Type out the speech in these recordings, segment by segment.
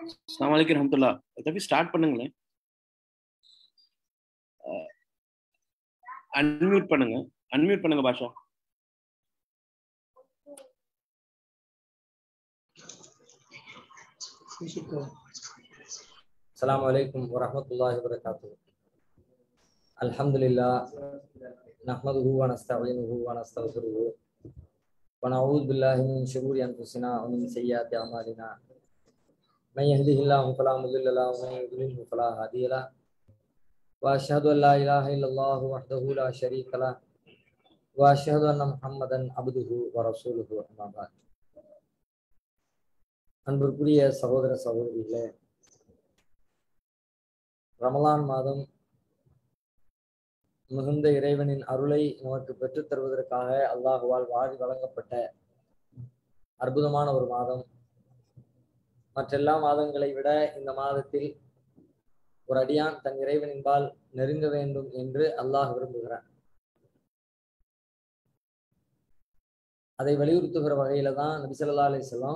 அஸ்ஸலாமு அலைக்கும் ரஹமத்துல்லா தப்பி ஸ்டார்ட் பண்ணுங்களேன் அன்மியூட் பண்ணுங்க அன்மியூட் பண்ணுங்க பாஷா السلام عليكم ورحمة الله وبركاته الحمد لله نحمده ونستعينه ونستغفره ونعوذ بالله من شرور أنفسنا ومن سيئات أعمالنا من يهده الله فلا مضل له ومن يضلله فلا هادي له وأشهد أن لا إله إلا الله وحده لا شريك له وأشهد أن محمدا عبده ورسوله أما بعد அன்பிற்குரிய சகோதர சகோதரிகளே ரமலான் மாதம் மிகுந்த இறைவனின் அருளை நமக்கு பெற்றுத் தருவதற்காக அல்லாஹுவால் வாழி வழங்கப்பட்ட அற்புதமான ஒரு மாதம் மற்றெல்லா மாதங்களை விட இந்த மாதத்தில் ஒரு அடியான் தன் இறைவனின்பால் நெருங்க வேண்டும் என்று அல்லாஹ் விரும்புகிறான் அதை வலியுறுத்துகிற வகையில தான் நபிசல்லா அலிஸ்லாம்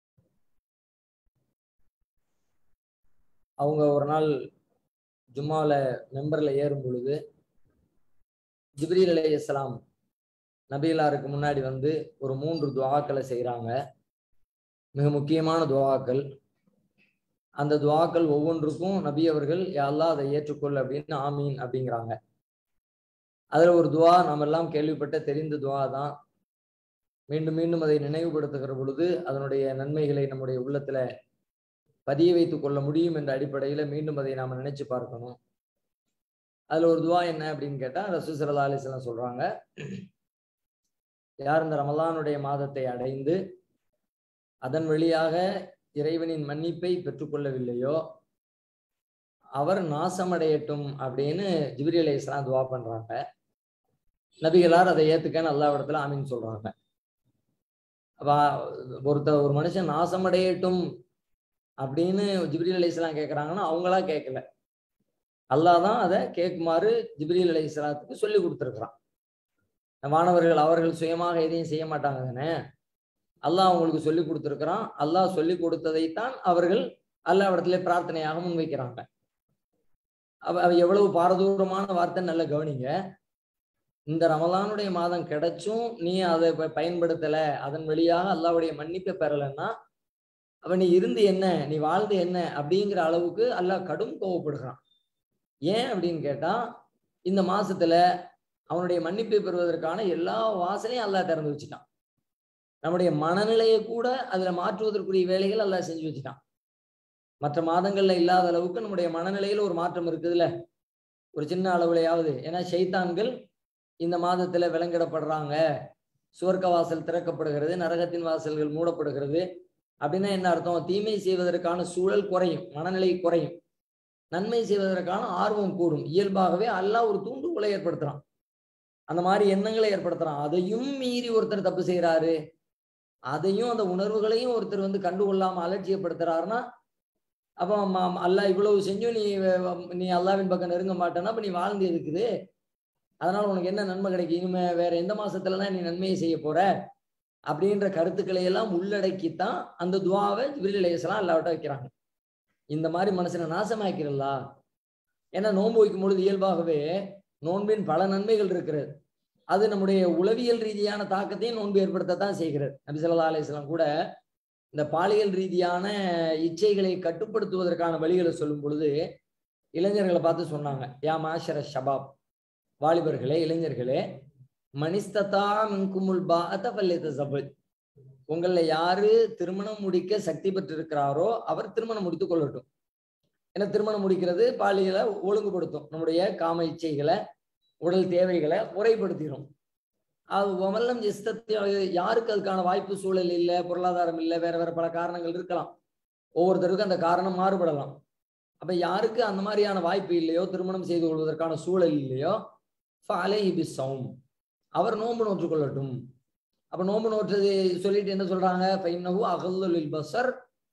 அவங்க ஒரு நாள் ஜும்மாவில் மெம்பரில் ஏறும் பொழுது ஜிப்ரீல் அலே இஸ்லாம் நபிலாருக்கு முன்னாடி வந்து ஒரு மூன்று துவாக்களை செய்கிறாங்க மிக முக்கியமான துவாக்கள் அந்த துவாக்கள் ஒவ்வொன்றுக்கும் நபி அவர்கள் யாரெல்லாம் அதை ஏற்றுக்கொள் அப்படின்னு ஆமீன் அப்படிங்கிறாங்க அதில் ஒரு துவா நாம் எல்லாம் கேள்விப்பட்ட தெரிந்த துவா தான் மீண்டும் மீண்டும் அதை நினைவுபடுத்துகிற பொழுது அதனுடைய நன்மைகளை நம்முடைய உள்ளத்துல பதிய வைத்துக் கொள்ள முடியும் என்ற அடிப்படையில மீண்டும் அதை நாம நினைச்சு பார்க்கணும் அதுல ஒரு துவா என்ன அப்படின்னு கேட்டா ரசூ சல்லா அலிஸ்லாம் சொல்றாங்க யார் இந்த ரமலானுடைய மாதத்தை அடைந்து அதன் வழியாக இறைவனின் மன்னிப்பை பெற்றுக்கொள்ளவில்லையோ அவர் நாசமடையட்டும் அப்படின்னு ஜிபிரி அலி இஸ்லாம் துவா பண்றாங்க நபிகளார் அதை ஏத்துக்கன்னு எல்லா இடத்துல ஆமின்னு சொல்றாங்க அப்ப ஒருத்த ஒரு மனுஷன் நாசமடையட்டும் அப்படின்னு ஜிப்ரீல் அலி இஸ்லாம் கேட்குறாங்கன்னா அவங்களா கேட்கல அல்லாஹ் தான் அதை கேட்குமாறு ஜிப்ரீல் அலி இஸ்லாத்துக்கு சொல்லி கொடுத்துருக்குறான் மாணவர்கள் அவர்கள் சுயமாக எதையும் செய்ய மாட்டாங்க தானே அல்லாஹ் அவங்களுக்கு சொல்லி கொடுத்துருக்குறான் அல்லாஹ் சொல்லி கொடுத்ததைத்தான் அவர்கள் அல்லாஹ் இடத்துல பிரார்த்தனையாக முன்வைக்கிறாங்க அவ எவ்வளவு பாரதூரமான வார்த்தை நல்ல கவனிங்க இந்த ரமலானுடைய மாதம் கிடைச்சும் நீ அதை பயன்படுத்தல அதன் வழியாக அல்லாவுடைய மன்னிப்பை பெறலைன்னா அவ நீ இருந்து என்ன நீ வாழ்ந்து என்ன அப்படிங்கிற அளவுக்கு அல்லாஹ் கடும் கோவப்படுகிறான் ஏன் அப்படின்னு கேட்டா இந்த மாசத்துல அவனுடைய மன்னிப்பை பெறுவதற்கான எல்லா வாசலையும் அல்லாஹ் திறந்து வச்சுட்டான் நம்முடைய மனநிலையை கூட அதுல மாற்றுவதற்குரிய வேலைகள் அல்லாஹ் செஞ்சு வச்சுட்டான் மற்ற மாதங்கள்ல இல்லாத அளவுக்கு நம்முடைய மனநிலையில ஒரு மாற்றம் இருக்குதுல்ல ஒரு சின்ன அளவுலையாவது ஏன்னா சைத்தான்கள் இந்த மாதத்துல விலங்கிடப்படுறாங்க சுவர்க்க வாசல் திறக்கப்படுகிறது நரகத்தின் வாசல்கள் மூடப்படுகிறது அப்படின்னா என்ன அர்த்தம் தீமை செய்வதற்கான சூழல் குறையும் மனநிலை குறையும் நன்மை செய்வதற்கான ஆர்வம் கூடும் இயல்பாகவே அல்லாஹ் ஒரு தூண்டுகோலை ஏற்படுத்துறான் அந்த மாதிரி எண்ணங்களை ஏற்படுத்துறான் அதையும் மீறி ஒருத்தர் தப்பு செய்யறாரு அதையும் அந்த உணர்வுகளையும் ஒருத்தர் வந்து கண்டுகொள்ளாம அலட்சியப்படுத்துறாருன்னா அப்போ அல்லாஹ் இவ்வளவு செஞ்சும் நீ நீ அல்லாவின் பக்கம் நெருங்க மாட்டேன்னா அப்ப நீ வாழ்ந்து இருக்குது அதனால உனக்கு என்ன நன்மை கிடைக்கும் இனிமே வேற எந்த மாசத்துலதான் நீ நன்மையை செய்ய போற அப்படின்ற கருத்துக்களை எல்லாம் உள்ளடக்கித்தான் அந்த துவாவை ஜிபிரில் அலையலாம் எல்லாவட்ட வைக்கிறாங்க இந்த மாதிரி மனசனை நாசமாக்கிறல்லா ஏன்னா நோன்பு வைக்கும் பொழுது இயல்பாகவே நோன்பின் பல நன்மைகள் இருக்கிறது அது நம்முடைய உளவியல் ரீதியான தாக்கத்தையும் நோன்பு ஏற்படுத்தத்தான் செய்கிறது நபி சொல்லா அலிஸ்லாம் கூட இந்த பாலியல் ரீதியான இச்சைகளை கட்டுப்படுத்துவதற்கான வழிகளை சொல்லும் பொழுது இளைஞர்களை பார்த்து சொன்னாங்க யா மாஷர ஷபாப் வாலிபர்களே இளைஞர்களே மனிஸ்ததா மின்குமுல் பாத்த சபல் உங்களில் யாரு திருமணம் முடிக்க சக்தி பெற்றிருக்கிறாரோ அவர் திருமணம் முடித்துக் கொள்ளட்டும் ஏன்னா திருமணம் முடிக்கிறது பாலியலை ஒழுங்குபடுத்தும் நம்முடைய காம இச்சைகளை உடல் தேவைகளை முறைப்படுத்திடும் அது ஒமல்லம் இஸ்தத்தை யாருக்கு அதுக்கான வாய்ப்பு சூழல் இல்லை பொருளாதாரம் இல்லை வேற வேற பல காரணங்கள் இருக்கலாம் ஒவ்வொருத்தருக்கும் அந்த காரணம் மாறுபடலாம் அப்ப யாருக்கு அந்த மாதிரியான வாய்ப்பு இல்லையோ திருமணம் செய்து கொள்வதற்கான சூழல் இல்லையோ அலைஹி சவும் அவர் நோன்பு நோற்றுக் கொள்ளட்டும் அப்ப நோன்பு நோற்றது சொல்லிட்டு என்ன சொல்றாங்க பைன்னஹு அகல்லுலில் பசர்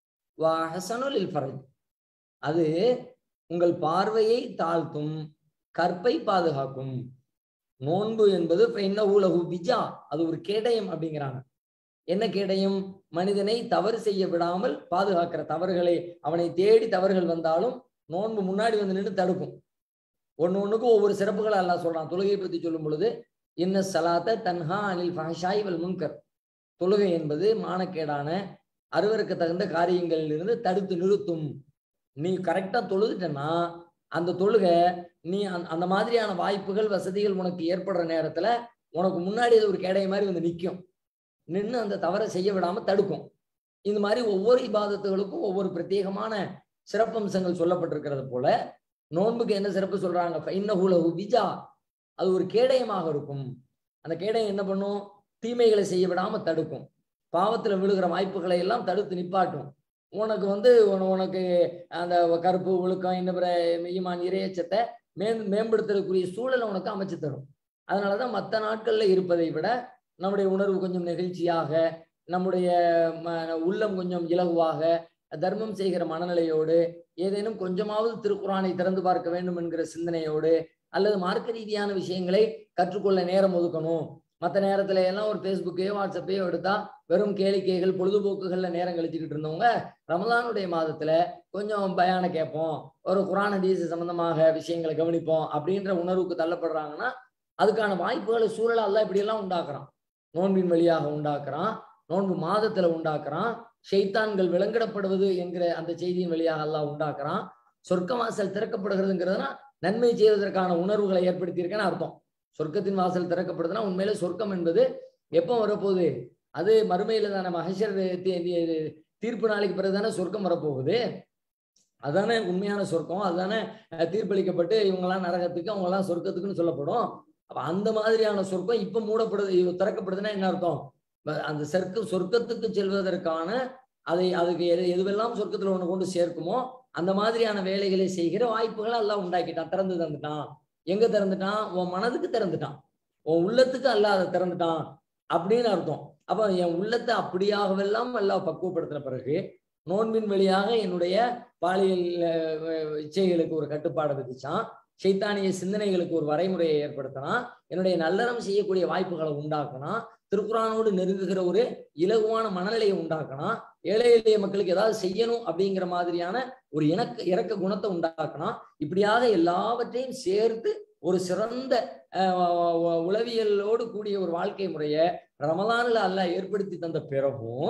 வா ஹசனுலில் ஃபரஜ் அது உங்கள் பார்வையை தாழ்த்தும் கற்பை பாதுகாக்கும் நோன்பு என்பது பைன்னஹு லஹு விஜா அது ஒரு கேடயம் அப்படிங்கிறாங்க என்ன கேடயம் மனிதனை தவறு செய்ய விடாமல் பாதுகாக்கிற தவறுகளை அவனை தேடி தவறுகள் வந்தாலும் நோன்பு முன்னாடி வந்து நின்று தடுக்கும் ஒண்ணு ஒண்ணுக்கும் ஒவ்வொரு சிறப்புகளை அல்லாஹ் சொல்றான் தொழுகையை பத்தி சொல்லும் பொழுது இன்ன சலாத்த தன்ஹா அனில் ஃபஹஷாய் வல் முன்கர் தொழுகை என்பது மானக்கேடான அருவருக்கு தகுந்த காரியங்களில் இருந்து தடுத்து நிறுத்தும் நீ கரெக்டா தொழுதுட்டன்னா அந்த தொழுகை நீ அந்த- அந்த மாதிரியான வாய்ப்புகள் வசதிகள் உனக்கு ஏற்படுற நேரத்துல உனக்கு முன்னாடி அது ஒரு கேடைய மாதிரி வந்து நிற்கும் நின்று அந்த தவறை செய்ய விடாம தடுக்கும் இந்த மாதிரி ஒவ்வொரு இபாதத்துகளுக்கும் ஒவ்வொரு பிரத்யேகமான சிறப்பம்சங்கள் சொல்லப்பட்டிருக்கிறது போல நோன்புக்கு என்ன சிறப்பு சொல்றாங்க ஃபைன்னஹுலஹு பிஜா அது ஒரு கேடயமாக இருக்கும் அந்த கேடயம் என்ன பண்ணும் தீமைகளை செய்ய விடாம தடுக்கும் பாவத்துல விழுகிற வாய்ப்புகளை எல்லாம் தடுத்து நிப்பாட்டும் உனக்கு வந்து உன- உனக்கு அந்த கருப்பு ஒழுக்கம் இந்த பிற ஈமான் இறையச்சத்தை மே மேம்படுத்துறதுக்குரிய சூழலை உனக்கு அமைச்சு தரும் அதனாலதான் மற்ற நாட்கள்ல இருப்பதை விட நம்முடைய உணர்வு கொஞ்சம் நெகிழ்ச்சியாக நம்முடைய ம- உள்ளம் கொஞ்சம் இலகுவாக தர்மம் செய்கிற மனநிலையோடு ஏதேனும் கொஞ்சமாவது திருக்குறானை திறந்து பார்க்க வேண்டும் என்கிற சிந்தனையோடு அல்லது மார்க்க ரீதியான விஷயங்களை கற்றுக்கொள்ள நேரம் ஒதுக்கணும் மற்ற நேரத்துல எல்லாம் ஒரு ஃபேஸ்புக்கையோ வாட்ஸ்அப்பையோ எடுத்தா வெறும் கேளிக்கைகள் பொழுதுபோக்குகள்ல நேரம் கழிச்சுக்கிட்டு இருந்தவங்க ரமலானுடைய மாதத்துல கொஞ்சம் பயான கேட்போம் ஒரு குரான் ஹதீஸ் சம்பந்தமாக விஷயங்களை கவனிப்போம் அப்படின்ற உணர்வுக்கு தள்ளப்படுறாங்கன்னா அதுக்கான வாய்ப்புகளை சூழலை எல்லாம் இப்படி எல்லாம் உண்டாக்குறான் நோன்பின் வழியாக உண்டாக்குறான் நோன்பு மாதத்துல உண்டாக்குறான் ஷைத்தான்கள் விலங்கிடப்படுவது என்கிற அந்த செய்தியின் வழியாக அல்லாஹ் உண்டாக்குறான் சொர்க்க வாசல் திறக்கப்படுகிறதுங்கிறதுனா நன்மை செய்வதற்கான உணர்வுகளை ஏற்படுத்தியிருக்கேன்னு அர்த்தம் சொர்க்கத்தின் வாசல் திறக்கப்படுதுன்னா உண்மையில சொர்க்கம் என்பது எப்போ வரப்போகுது அது மறுமையில தானே மகேஷர் தீர்ப்பு நாளைக்கு பிறகு தானே சொர்க்கம் வரப்போகுது அதானே உண்மையான சொர்க்கம் அதுதானே அஹ், தீர்ப்பளிக்கப்பட்டு இவங்கெல்லாம் நரகத்துக்கு அவங்கெல்லாம் சொர்க்கத்துக்குன்னு சொல்லப்படும் அப்ப அந்த மாதிரியான சொர்க்கம் இப்ப மூடப்படுது இது திறக்கப்படுதுன்னா என்ன அர்த்தம் ப- அந்த சொர்க்க சொர்க்கத்துக்கு செல்வதற்கான அதை அதுக்கு எது எதுவெல்லாம் சொர்க்கத்துல ஒண்ணு கொண்டு சேர்க்குமோ அந்த மாதிரியான வேலைகளை செய்கிற வாய்ப்புகளை எல்லாம் உண்டாக்கிட்டான் திறந்து தந்துட்டான் எங்க திறந்துட்டான் உன் மனதுக்கு திறந்துட்டான் உன் உள்ளத்துக்கு அல்லாஹ் அதை திறந்துட்டான் அப்படின்னு அர்த்தம் அப்ப என் உள்ளத்தை அப்படியாகவெல்லாம் அல்லாஹ் பக்குவப்படுத்தின பிறகு நோன்பின் வழியாக என்னுடைய பாலியல் அஹ், இச்சைகளுக்கு ஒரு கட்டுப்பாடு விதிச்சான் சைத்தானிய சிந்தனைகளுக்கு ஒரு வரைமுறையை ஏற்படுத்தினான் என்னுடைய நல்லறம் செய்யக்கூடிய வாய்ப்புகளை உண்டாக்கினான் திருக்குறானோடு நெருங்குகிற ஒரு இலகுவான மனநிலையை உண்டாக்கினான் ஏழை எளிய மக்களுக்கு ஏதாவது செய்யணும் அப்படிங்கிற மாதிரியான ஒரு இணக்க இறக்க குணத்தை உண்டாக்கினான் இப்படியாக எல்லாவற்றையும் சேர்த்து ஒரு சிறந்த அஹ், உ- உளவியலோடு கூடிய ஒரு வாழ்க்கை முறையை ரமலானில் அல்லாஹ் ஏற்படுத்தி தந்த பிறகும்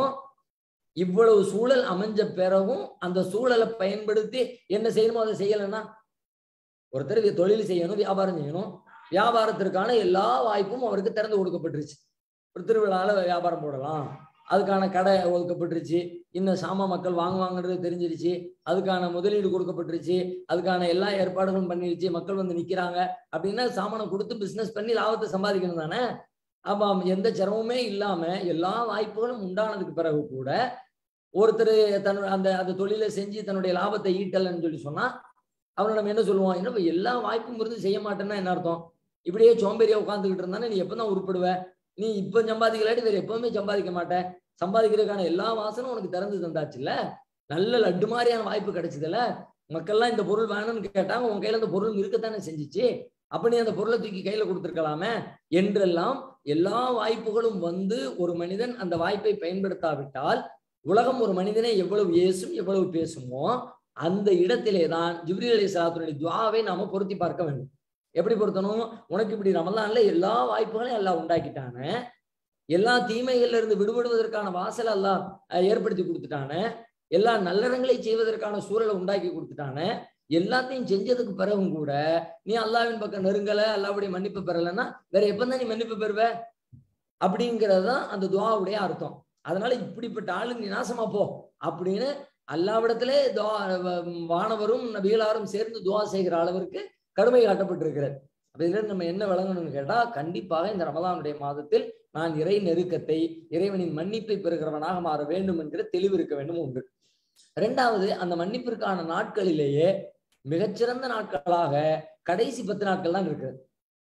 இவ்வளவு சூழல் அமைஞ்ச பிறகும் அந்த சூழலை பயன்படுத்தி என்ன செய்யணுமோ அதை செய்யலைன்னா ஒருத்தர் வி- தொழில் செய்யணும் வியாபாரம் செய்யணும் வியாபாரத்திற்கான எல்லா வாய்ப்பும் அவருக்கு திறந்து கொடுக்கப்பட்டுருச்சு ஒரு திருவிழால வியாபாரம் போடலாம் அதுக்கான கடை ஒதுக்கப்பட்டுருச்சு இன்னும் சாமா மக்கள் வாங்குவாங்கன்றது தெரிஞ்சிருச்சு அதுக்கான முதலீடு கொடுக்கப்பட்டுருச்சு அதுக்கான எல்லா ஏற்பாடுகளும் பண்ணிருச்சு மக்கள் வந்து நிக்கிறாங்க அப்படின்னா சாமானை கொடுத்து பிசினஸ் பண்ணி லாபத்தை சம்பாதிக்கணும் தானே அப்ப எந்த சிரமமே இல்லாம எல்லா வாய்ப்புகளும் உண்டானதுக்கு பிறகு கூட ஒருத்தர் தன்னோட அந்த அந்த தொழிலை செஞ்சு தன்னுடைய லாபத்தை ஈட்டலன்னு சொல்லி சொன்னா அவனை நம்ம என்ன சொல்லுவோம் என்ன எல்லா வாய்ப்பும் இருந்து செய்ய மாட்டேன்னா என்ன அர்த்தம் இப்படியே சோம்பேறியா உட்காந்துக்கிட்டு இருந்தானே நீ எப்பதான் உருப்படுவ நீ இப்ப சம்பாதிக்கலாட்டி வேற எப்பவுமே சம்பாதிக்க மாட்ட சம்பாதிக்கிறதுக்கான எல்லா வாசனும் உனக்கு திறந்து தந்தாச்சுல்ல நல்ல லட்டு மாதிரியான வாய்ப்பு கிடைச்சதுல மக்கள்லாம் இந்த பொருள் வேணும்னு கேட்டாங்க உன் கையில அந்த பொருள் இருக்கத்தானே செஞ்சுச்சு அப்ப நீ அந்த பொருளை தூக்கி கையில கொடுத்துருக்கலாமே என்றெல்லாம் எல்லா வாய்ப்புகளும் வந்து ஒரு மனிதன் அந்த வாய்ப்பை பயன்படுத்தாவிட்டால் உலகம் ஒரு மனிதனை எவ்வளவு ஏசும் எவ்வளவு பேசுமோ அந்த இடத்திலே தான் ஜிப்ரீல் அலி சலாத்துடைய துவாவை நாம பொருத்தி பார்க்க வேண்டும் எப்படி பொருத்தணும் உனக்கு இப்படி ரமலான்ல எல்லா வாய்ப்புகளையும் எல்லாம் உண்டாக்கிட்டானே எல்லா தீமைகள்ல இருந்து விடுபடுவதற்கான வாசல் எல்லாம் அஹ், ஏற்படுத்தி கொடுத்துட்டானே எல்லா நல்லறங்களை செய்வதற்கான சூழலை உண்டாக்கி கொடுத்துட்டானே எல்லாத்தையும் செஞ்சதுக்கு பிறகும் கூட நீ அல்லாவின் பக்கம் நெருங்கல அல்லாவுடைய மன்னிப்பு பெறலைன்னா வேற எப்பதான் நீ மன்னிப்பு பெறுவ அப்படிங்கிறது தான் அந்த துவாவுடைய அர்த்தம் அதனால இப்படிப்பட்ட ஆளு நீ நாசமா போ அப்படின்னு அல்லாவிடத்திலே துவா வானவரும் நபிகளாரும் சேர்ந்து துவா செய்கிற அளவிற்கு கடுமை காட்டப்பட்டிருக்கிறது அப்ப இதுல இருந்து நம்ம என்ன விளங்கணும்னு கேட்டா கண்டிப்பாக இந்த ரமலானுடைய மாதத்தில் நான் இறை நெருக்கத்தை இறைவனின் மன்னிப்பை பெறுகிறவனாக மாற வேண்டும் என்கிற தெளிவு இருக்க வேண்டும் ஒன்று இரண்டாவது அந்த மன்னிப்பிற்கான நாட்களிலேயே மிகச்சிறந்த நாட்களாக கடைசி பத்து நாட்கள் தான் இருக்குது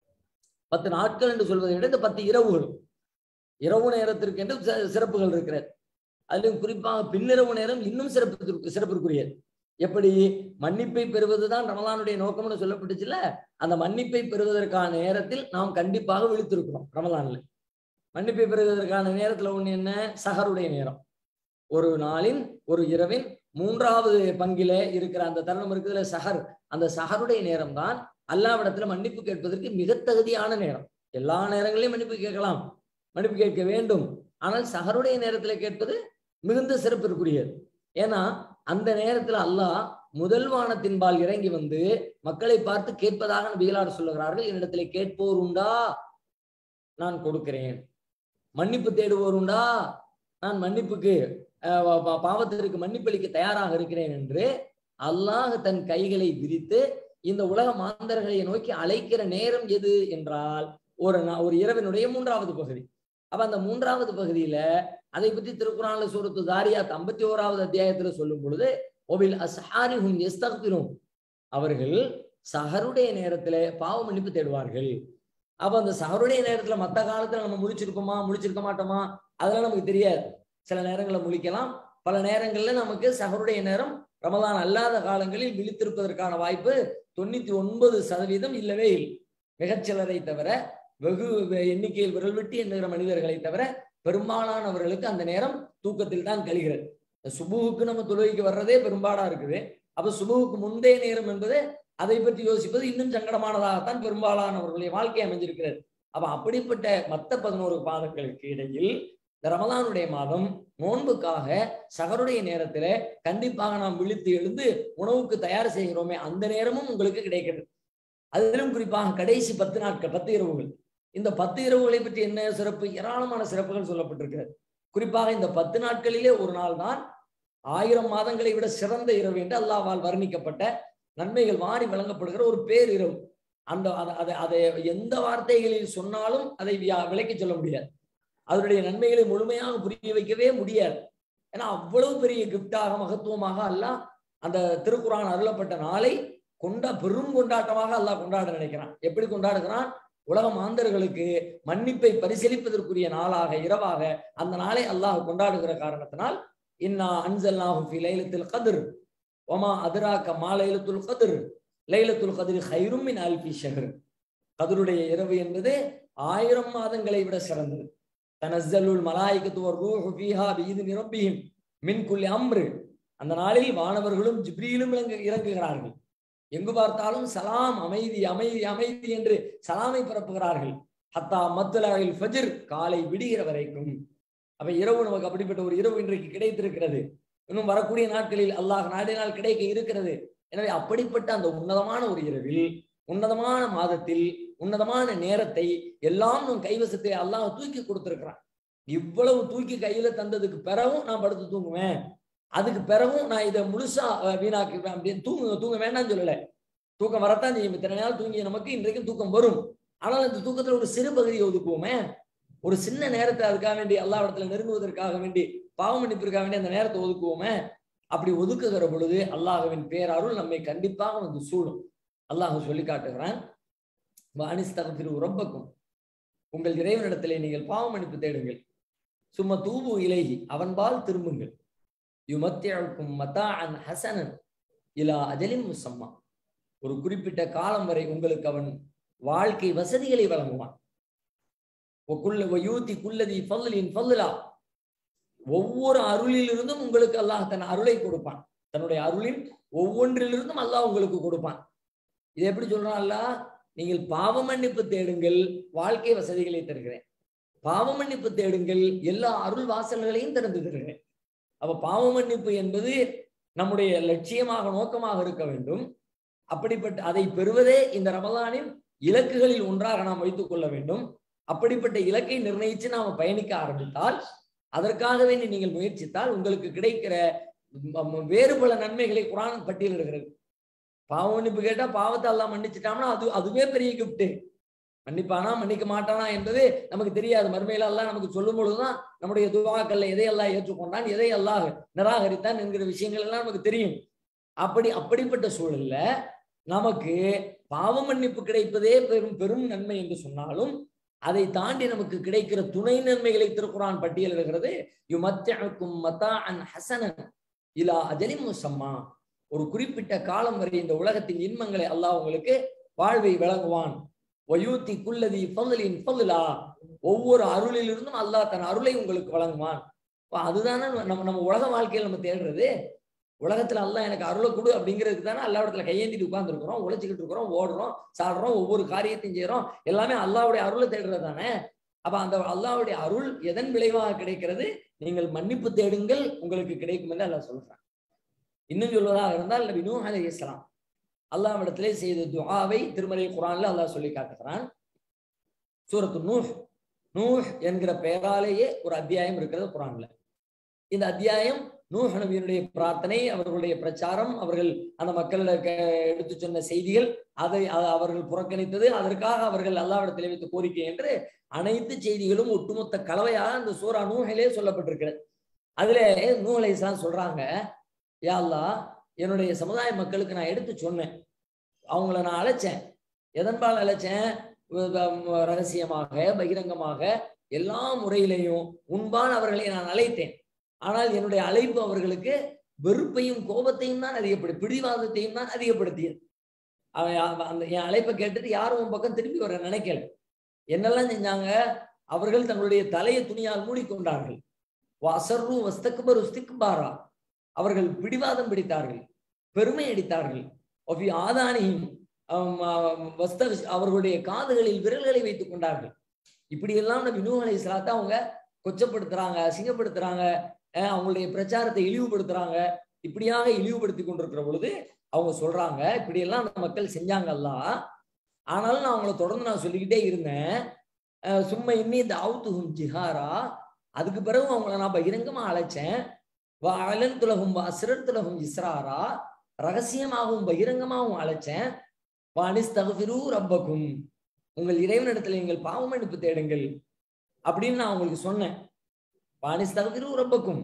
பத்து நாட்கள் என்று சொல்வதை விட இந்த பத்து இரவுகள் இரவு நேரத்திற்கு என்று சி- சிறப்புகள் இருக்கிறது அதிலும் குறிப்பாக பின்னிரவு நேரம் இன்னும் சிறப்பு சிறப்பிற்குரியது எப்படி மன்னிப்பை பெறுவதுதான் ரமலானுடைய நோக்கம்னு சொல்லப்பட்டுச்சுல அந்த மன்னிப்பை பெறுவதற்கான நேரத்தில் நாம் கண்டிப்பாக விழித்திருக்கிறோம் ரமலான்ல மன்னிப்பை பெறுவதற்கான நேரத்துல ஒண்ணு என்ன சஹருடைய நேரம் ஒரு நாளின் ஒரு இரவின் மூன்றாவது பங்கில இருக்கிற அந்த தருணம் இருக்குதுல சஹர் அந்த சஹருடைய நேரம் தான் அல்லாவிடத்துல மன்னிப்பு கேட்பதற்கு மிக தகுதியான நேரம் எல்லா நேரங்களிலும் மன்னிப்பு கேட்கலாம் மன்னிப்பு கேட்க வேண்டும் ஆனால் சஹருடைய நேரத்துல கேட்பது மிகுந்த சிறப்பிற்குரியது ஏன்னா அந்த நேரத்துல அல்லாஹ் முதல் வானத்தின்பால் இறங்கி வந்து மக்களை பார்த்து கேட்பதாக நபிகளார் சொல்லுகிறார்கள் என்னிடத்துல கேட்போர் உண்டா நான் கொடுக்கிறேன் மன்னிப்பு தேடுவோர் உண்டா நான் மன்னிப்புக்கு அஹ், பா- பா- பாவத்திற்கு மன்னிப்பளிக்க தயாராக இருக்கிறேன் என்று அல்லாஹ் தன் கைகளை விரித்து இந்த உலக மாந்தர்களை நோக்கி அழைக்கிற நேரம் எது என்றால் ஒரு நா- ஒரு இரவினுடைய மூன்றாவது பகுதி அப்ப அந்த மூன்றாவது பகுதியில அதை பற்றி திருக்குறான்ல சூரத்து தாரியாத் ஐம்பத்தி ஓராவது அத்தியாயத்துல சொல்லும் பொழுது ஒபில் அஸ்ஹாரிஹும் எஸ்தக்பிரும் அவர்கள் சஹருடைய நேரத்துல பாவ மன்னிப்பு தேடுவார்கள் அப்ப அந்த சஹருடைய நேரத்துல மத்த காலத்துல நம்ம முழிச்சிருக்கோமா முழிச்சிருக்க மாட்டோமா அதெல்லாம் நமக்கு தெரியாது சில நேரங்கள்ல முழிக்கலாம் பல நேரங்கள்ல நமக்கு சஹருடைய நேரம் ரமலான் அல்லாத காலங்களில் விழித்திருப்பதற்கான வாய்ப்பு தொண்ணூத்தி ஒன்பது சதவீதம் இல்லவே இல்லை மிகச்சிலரை தவிர வெகு வெ- எண்ணிக்கையில் விரல் விட்டு எண்ணுகிற மனிதர்களை தவிர பெரும்பாலானவர்களுக்கு அந்த நேரம் தூக்கத்தில் தான் கழிகிறது சுபுவுக்கு நம்ம தொழுகைக்கு வர்றதே பெரும்பாடா இருக்குது அப்ப சுபுவுக்கு முந்தைய நேரம் என்பது அதை பற்றி யோசிப்பது இன்னும் சங்கடமானதாகத்தான் பெரும்பாலானவர்களுடைய வாழ்க்கை அமைஞ்சிருக்கிறது அப்ப அப்படிப்பட்ட மத்த பதினோரு பாதங்களுக்கு இடையில் இந்த ரமலானுடைய மாதம் நோன்புக்காக சகருடைய நேரத்துல கண்டிப்பாக நாம் விழித்து எழுந்து உணவுக்கு தயார் செய்கிறோமே அந்த நேரமும் உங்களுக்கு கிடைக்கிறது அதிலும் குறிப்பாக கடைசி பத்து நாட்கள் பத்து இரவுகள் இந்த பத்து இரவுகளை பற்றி என்ன சிறப்பு ஏராளமான சிறப்புகள் சொல்லப்பட்டிருக்கிறது குறிப்பாக இந்த பத்து நாட்களிலே ஒரு நாள் தான் ஆயிரம் மாதங்களை விட சிறந்த இரவு என்று அல்லாவால் வர்ணிக்கப்பட்ட நன்மைகள் வாரி வழங்கப்படுகிற ஒரு பேரிரவு அந்த அத- அதை அதை எந்த வார்த்தைகளில் சொன்னாலும் அதை வியா- விளக்கிச் சொல்ல முடியாது அதனுடைய நன்மைகளை முழுமையாக புரிய வைக்கவே முடியாது ஏன்னா அவ்வளவு பெரிய கிஃப்டாக மகத்துவமாக அல்லாஹ் அந்த திருக்குறான் அருளப்பட்ட நாளை கொண்டா பெரும் கொண்டாட்டமாக அல்லாஹ் கொண்டாட நினைக்கிறான் எப்படி கொண்டாடுகிறான் உலக மாந்தர்களுக்கு மன்னிப்பை பரிசீலிப்பதற்குரிய நாளாக இரவாக அந்த நாளை அல்லாஹ் கொண்டாடுகிற காரணத்தினால் இன்னா அன்சல்நாஹு ஃபி லைலத்தில் கதிர் ஒமா அதிராக்க மா லைலத்துல் கதிர் லைலத்துல் கதிர் ஹைரும் மின் அல்பி ஷஹர் கதிருடைய இரவு என்பது ஆயிரம் மாதங்களை விட சிறந்தது தனஸ்ஸலுல் மலாயிகத்து வர் ரூஹு ஃபீஹா பிஇذن ரப்பிஹிம் மின் குல்லி அம்ரு அந்த நாளில் வானவர்களும் ஜிப்ரீலும் இறங்கு இறங்குகிறார்கள் எங்கு பார்த்தாலும் சலாம் அமைதி அமைதி அமைதி என்று சலாமை பரப்புகிறார்கள் ஹத்தா மத்துலாவில் ஃபஜ்ர் காலை விடுகிற வரைக்கும் அப்ப இரவு நமக்கு அப்படிப்பட்ட ஒரு இரவு இன்றைக்கு கிடைத்திருக்கிறது இன்னும் வரக்கூடிய நாட்களில் அல்லாஹ் நாடினால் கிடைக்க இருக்கிறது எனவே அப்படிப்பட்ட அந்த உன்னதமான ஒரு இரவில் உன்னதமான மாதத்தில் உன்னதமான நேரத்தை எல்லாம் நம் கைவசத்தை அல்லாஹ் தூக்கி கொடுத்திருக்கிறான் இவ்வளவு தூக்கி கையில தந்ததுக்கு பிறகும் நான் படுத்து தூங்குவேன் அதுக்கு பிறகும் நான் இதை முழுசா அஹ், வீணாக்குவேன் அப்படின்னு தூங்க தூங்க வேண்டாம்னு சொல்லல தூக்கம் வரத்தான் செய்யும் இத்தனை நாள் தூங்கிய நமக்கு இன்றைக்கும் தூக்கம் வரும் ஆனால் அந்த தூக்கத்துல ஒரு சிறு பகுதியை ஒதுக்குவோமே ஒரு சின்ன நேரத்தை அதுக்காக வேண்டி எல்லா இடத்துல நெருங்குவதற்காக வேண்டி பாவ மன்னிப்பிற்காக வேண்டி அந்த நேரத்தை ஒதுக்குவோமே அப்படி ஒதுக்குகிற பொழுது அல்லாஹ்வின் பேரருள் நம்மை கண்டிப்பாக வந்து சூழும் அல்லாஹ் சொல்லி காட்டுகிறான் வாணிஸ்தகத்திரு ரொம்பக்கும் உங்கள் இறைவனிடத்திலே நீங்கள் பாவ மன்னிப்பு தேடுங்கள் சும்மா தூபு இலேகி அவன்பால் திரும்புங்கள் யுமத்தியழுக்கும் மத்தா அன் ஹசனன் இலா அஜலின் முசம்மா ஒரு குறிப்பிட்ட காலம் வரை உங்களுக்கு அவன் வாழ்க்கை வசதிகளை வழங்குவான் ஒக்குள்ள வயூத்தி குல்லதி ஃபல்லின் ஃபல்லுலா ஒவ்வொரு அருளிலிருந்தும் உங்களுக்கு அல்லாஹ் தன் அருளை கொடுப்பான் தன்னுடைய அருளின் ஒவ்வொன்றிலிருந்தும் அல்லாஹ் உங்களுக்கு கொடுப்பான் இது எப்படி சொல்றான் அல்லாஹ் நீங்கள் பாவ மன்னிப்பு தேடுங்கள் வாழ்க்கை வசதிகளை தருகிறேன் பாவ மன்னிப்பு தேடுங்கள் எல்லா அருள் வாசல்களையும் திறந்து தருகிறேன் அப்ப பாவ மன்னிப்பு என்பது நம்முடைய லட்சியமாக நோக்கமாக இருக்க வேண்டும் அப்படிப்பட்ட அதை பெறுவதே இந்த ரமலானின் இலக்குகளில் ஒன்றாக நாம் வைத்துக் கொள்ள வேண்டும் அப்படிப்பட்ட இலக்கை நிர்ணயித்து நாம் பயணிக்க ஆரம்பித்தால் அதற்காக வேண்டி நீங்கள் முயற்சித்தால் உங்களுக்கு கிடைக்கிற ம- ம- வேறு பல நன்மைகளை குரான் பட்டியலிடுகிறது பாவ மன்னிப்பு கேட்டா பாவத்தை எல்லாம் மன்னிச்சிட்டான்னா அது அதுவே பெரிய கிஃப்ட் மன்னிப்பானா மன்னிக்க மாட்டானா என்பது நமக்கு தெரியாது மறுமையில எல்லாம் நமக்கு சொல்லும் பொழுதுதான் நம்முடைய துவாக்கல்ல எதையெல்லாம் ஏற்றுக்கொண்டான் எதை அல்லாஹ் நிராகரித்தான் என்கிற விஷயங்கள் எல்லாம் நமக்கு தெரியும் அப்படி அப்படிப்பட்ட சூழல்ல நமக்கு பாவ மன்னிப்பு கிடைப்பதே பெரும் பெரும் நன்மை என்று சொன்னாலும் அதை தாண்டி நமக்கு கிடைக்கிற துணை நன்மைகளை திருக்குறான் பட்டியலிடுகிறது யுமத்தியக்கும் மத்தா அன் ஹசனன் இலா அஜலி முசம்மா ஒரு குறிப்பிட்ட காலம் வரை இந்த உலகத்தின் இன்பங்களை அல்லாஹ் உங்களுக்கு வாழ்வை வழங்குவான் வயூத்தி குல்லதி ஃபضலின் ஃபضலா ஒவ்வொரு அருளிலிருந்தும் அல்லாஹ் தன் அருளை உங்களுக்கு வழங்குவான் அப்ப அதுதானே நம்ம நம்ம உலக வாழ்க்கையில் நம்ம தேடுறது உலகத்துல அல்லாஹ் எனக்கு அருளை கொடு அப்படிங்கிறதுக்கு தானே அல்லா இடத்துல கையேந்திட்டு உட்கார்ந்துருக்கிறோம் உழைச்சிக்கிட்டு இருக்கிறோம் ஓடுறோம் சாடுறோம் ஒவ்வொரு காரியத்தையும் செய்யறோம் எல்லாமே அல்லாவுடைய அருளை தேடுறது தானே அப்ப அந்த அல்லாவுடைய அருள் எதன் விளைவாக கிடைக்கிறது நீங்கள் மன்னிப்பு தேடுங்கள் உங்களுக்கு கிடைக்கும் என்று அல்லாஹ் சொல்றான் இன்னும் சொல்வதாக இருந்தால் நபி நூஹ் அலைஹிஸ்ஸலாம் அல்லாஹ்விடத்திலே செய்த துஆவை திருமறை குரான்ல அல்லாஹ் சொல்லி காட்டுகிறான் சூரத்து நூஹ் நூஹ் என்கிற பெயராலேயே ஒரு அத்தியாயம் இருக்கிறது குரான்ல இந்த அத்தியாயம் நூஹ் நபியினுடைய பிரார்த்தனை அவர்களுடைய பிரச்சாரம் அவர்கள் அந்த மக்களுக்கு எடுத்து சொன்ன செய்திகள் அதை அ- அவர்கள் புறக்கணித்தது அதற்காக அவர்கள் அல்லாவிடத்தில் வைத்த கோரிக்கை என்று அனைத்து செய்திகளும் ஒட்டுமொத்த கலவையாக அந்த சூரா நூஹிலே சொல்லப்பட்டிருக்கிறது அதுல நூஹ் அலைஹிஸ்ஸலாம் சொல்றாங்க யா அல்லாஹ் என்னுடைய சமுதாய மக்களுக்கு நான் எடுத்து சொன்னேன் அவங்கள நான் அழைச்சேன் எதன்பால் அழைச்சேன் உ- உ- ரகசியமாக பகிரங்கமாக எல்லா முறையிலையும் உன்பான் அவர்களை நான் அழைத்தேன் ஆனால் என்னுடைய அழைப்பு அவர்களுக்கு வெறுப்பையும் கோபத்தையும் தான் அதிகப்படு பிடிவாதத்தையும் தான் அதிகப்படுத்தியது அவன் அவன் அந்த என் அழைப்பை கேட்டுட்டு யாரும் உன் பக்கம் திரும்பி வர நினைக்கல என்னெல்லாம் செஞ்சாங்க அவர்கள் தங்களுடைய தலையை துணியால் மூடிக்கொண்டார்கள் வசர்ரு வஸ்தக்பர் உஸ்திக்பாரா அவர்கள் பிடிவாதம் பிடித்தார்கள் பெருமை அடித்தார்கள் ஒஃபி ஆதானியும் ஆம், ஆம், வஸ்த அவர்களுடைய காதுகளில் விரல்களை வைத்துக் கொண்டார்கள் இப்படியெல்லாம் நபி நூஹ் அலைஹிஸ்ஸலாத்தை அவங்க கொச்சப்படுத்துறாங்க அசிங்கப்படுத்துறாங்க அஹ் அவங்களுடைய பிரச்சாரத்தை இழிவுபடுத்துறாங்க இப்படியாக இழிவுபடுத்தி கொண்டிருக்கிற பொழுது அவங்க சொல்றாங்க இப்படியெல்லாம் அந்த மக்கள் செஞ்சாங்கல்ல ஆனாலும் நான் அவங்கள தொடர்ந்து நான் சொல்லிக்கிட்டே இருந்தேன் அஹ் சும்மா இன்னி தாவுத்துஹும் ஜிஹாரா அதுக்கு பிறகு அவங்கள நான் பகிரங்கமா அழைச்சேன் அலன் துலகும் அசிரர் துலகும் இஸ்ராரா ரகசியமாகவும் பகிரங்கமாகவும் அழைச்சேன் வானிஸ்தகஃபிரு ரப்பக்கும் உங்கள் இறைவனிடத்துல நீங்கள் பாவ மன்னிப்பு தேடுங்கள் அப்படின்னு நான் உங்களுக்கு சொன்னேன் வானிஸ்தகஃபிரு ரப்பக்கும்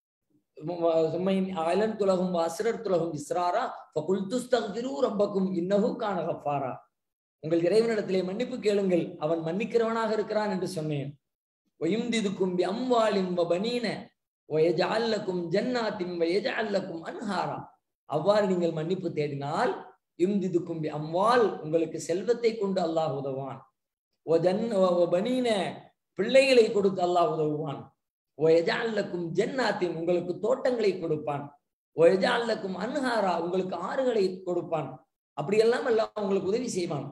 சும்மை அலன் துலகும் அசிரர் துலகும் இஸ்ராரா ஃபகுல்துஸ்தகஃபிரு ரப்பக்கும் இன்னஹு கான கஃபாரா உங்கள் இறைவனிடத்திலே மன்னிப்பு கேளுங்கள் அவன் மன்னிக்கிறவனாக இருக்கிறான் என்று சொன்னேன் ஒயுந்திதுக்கும் அம்வாலின் வபனீன ஒயஜால்லக்கும் ஜன்னாத்தின் வயஜால்லக்கும் அன்ஹாரா அவ்வாறு நீங்கள் மன்னிப்பு தேடினால் இம்திதுக்கும் அம்வால் உங்களுக்கு செல்வத்தை கொண்டு அல்லாஹ் உதவான் ஓ ஜன் ஓ பனீன பிள்ளைகளை கொடுத்து அல்லாஹ் உதவுவான் ஒயஜால்லக்கும் ஜன்னாத்தின் உங்களுக்கு தோட்டங்களை கொடுப்பான் ஒயஜால்லக்கும் அன்ஹாரா உங்களுக்கு ஆறுகளை கொடுப்பான் அப்படியெல்லாம் எல்லாம் உங்களுக்கு உதவி செய்வான்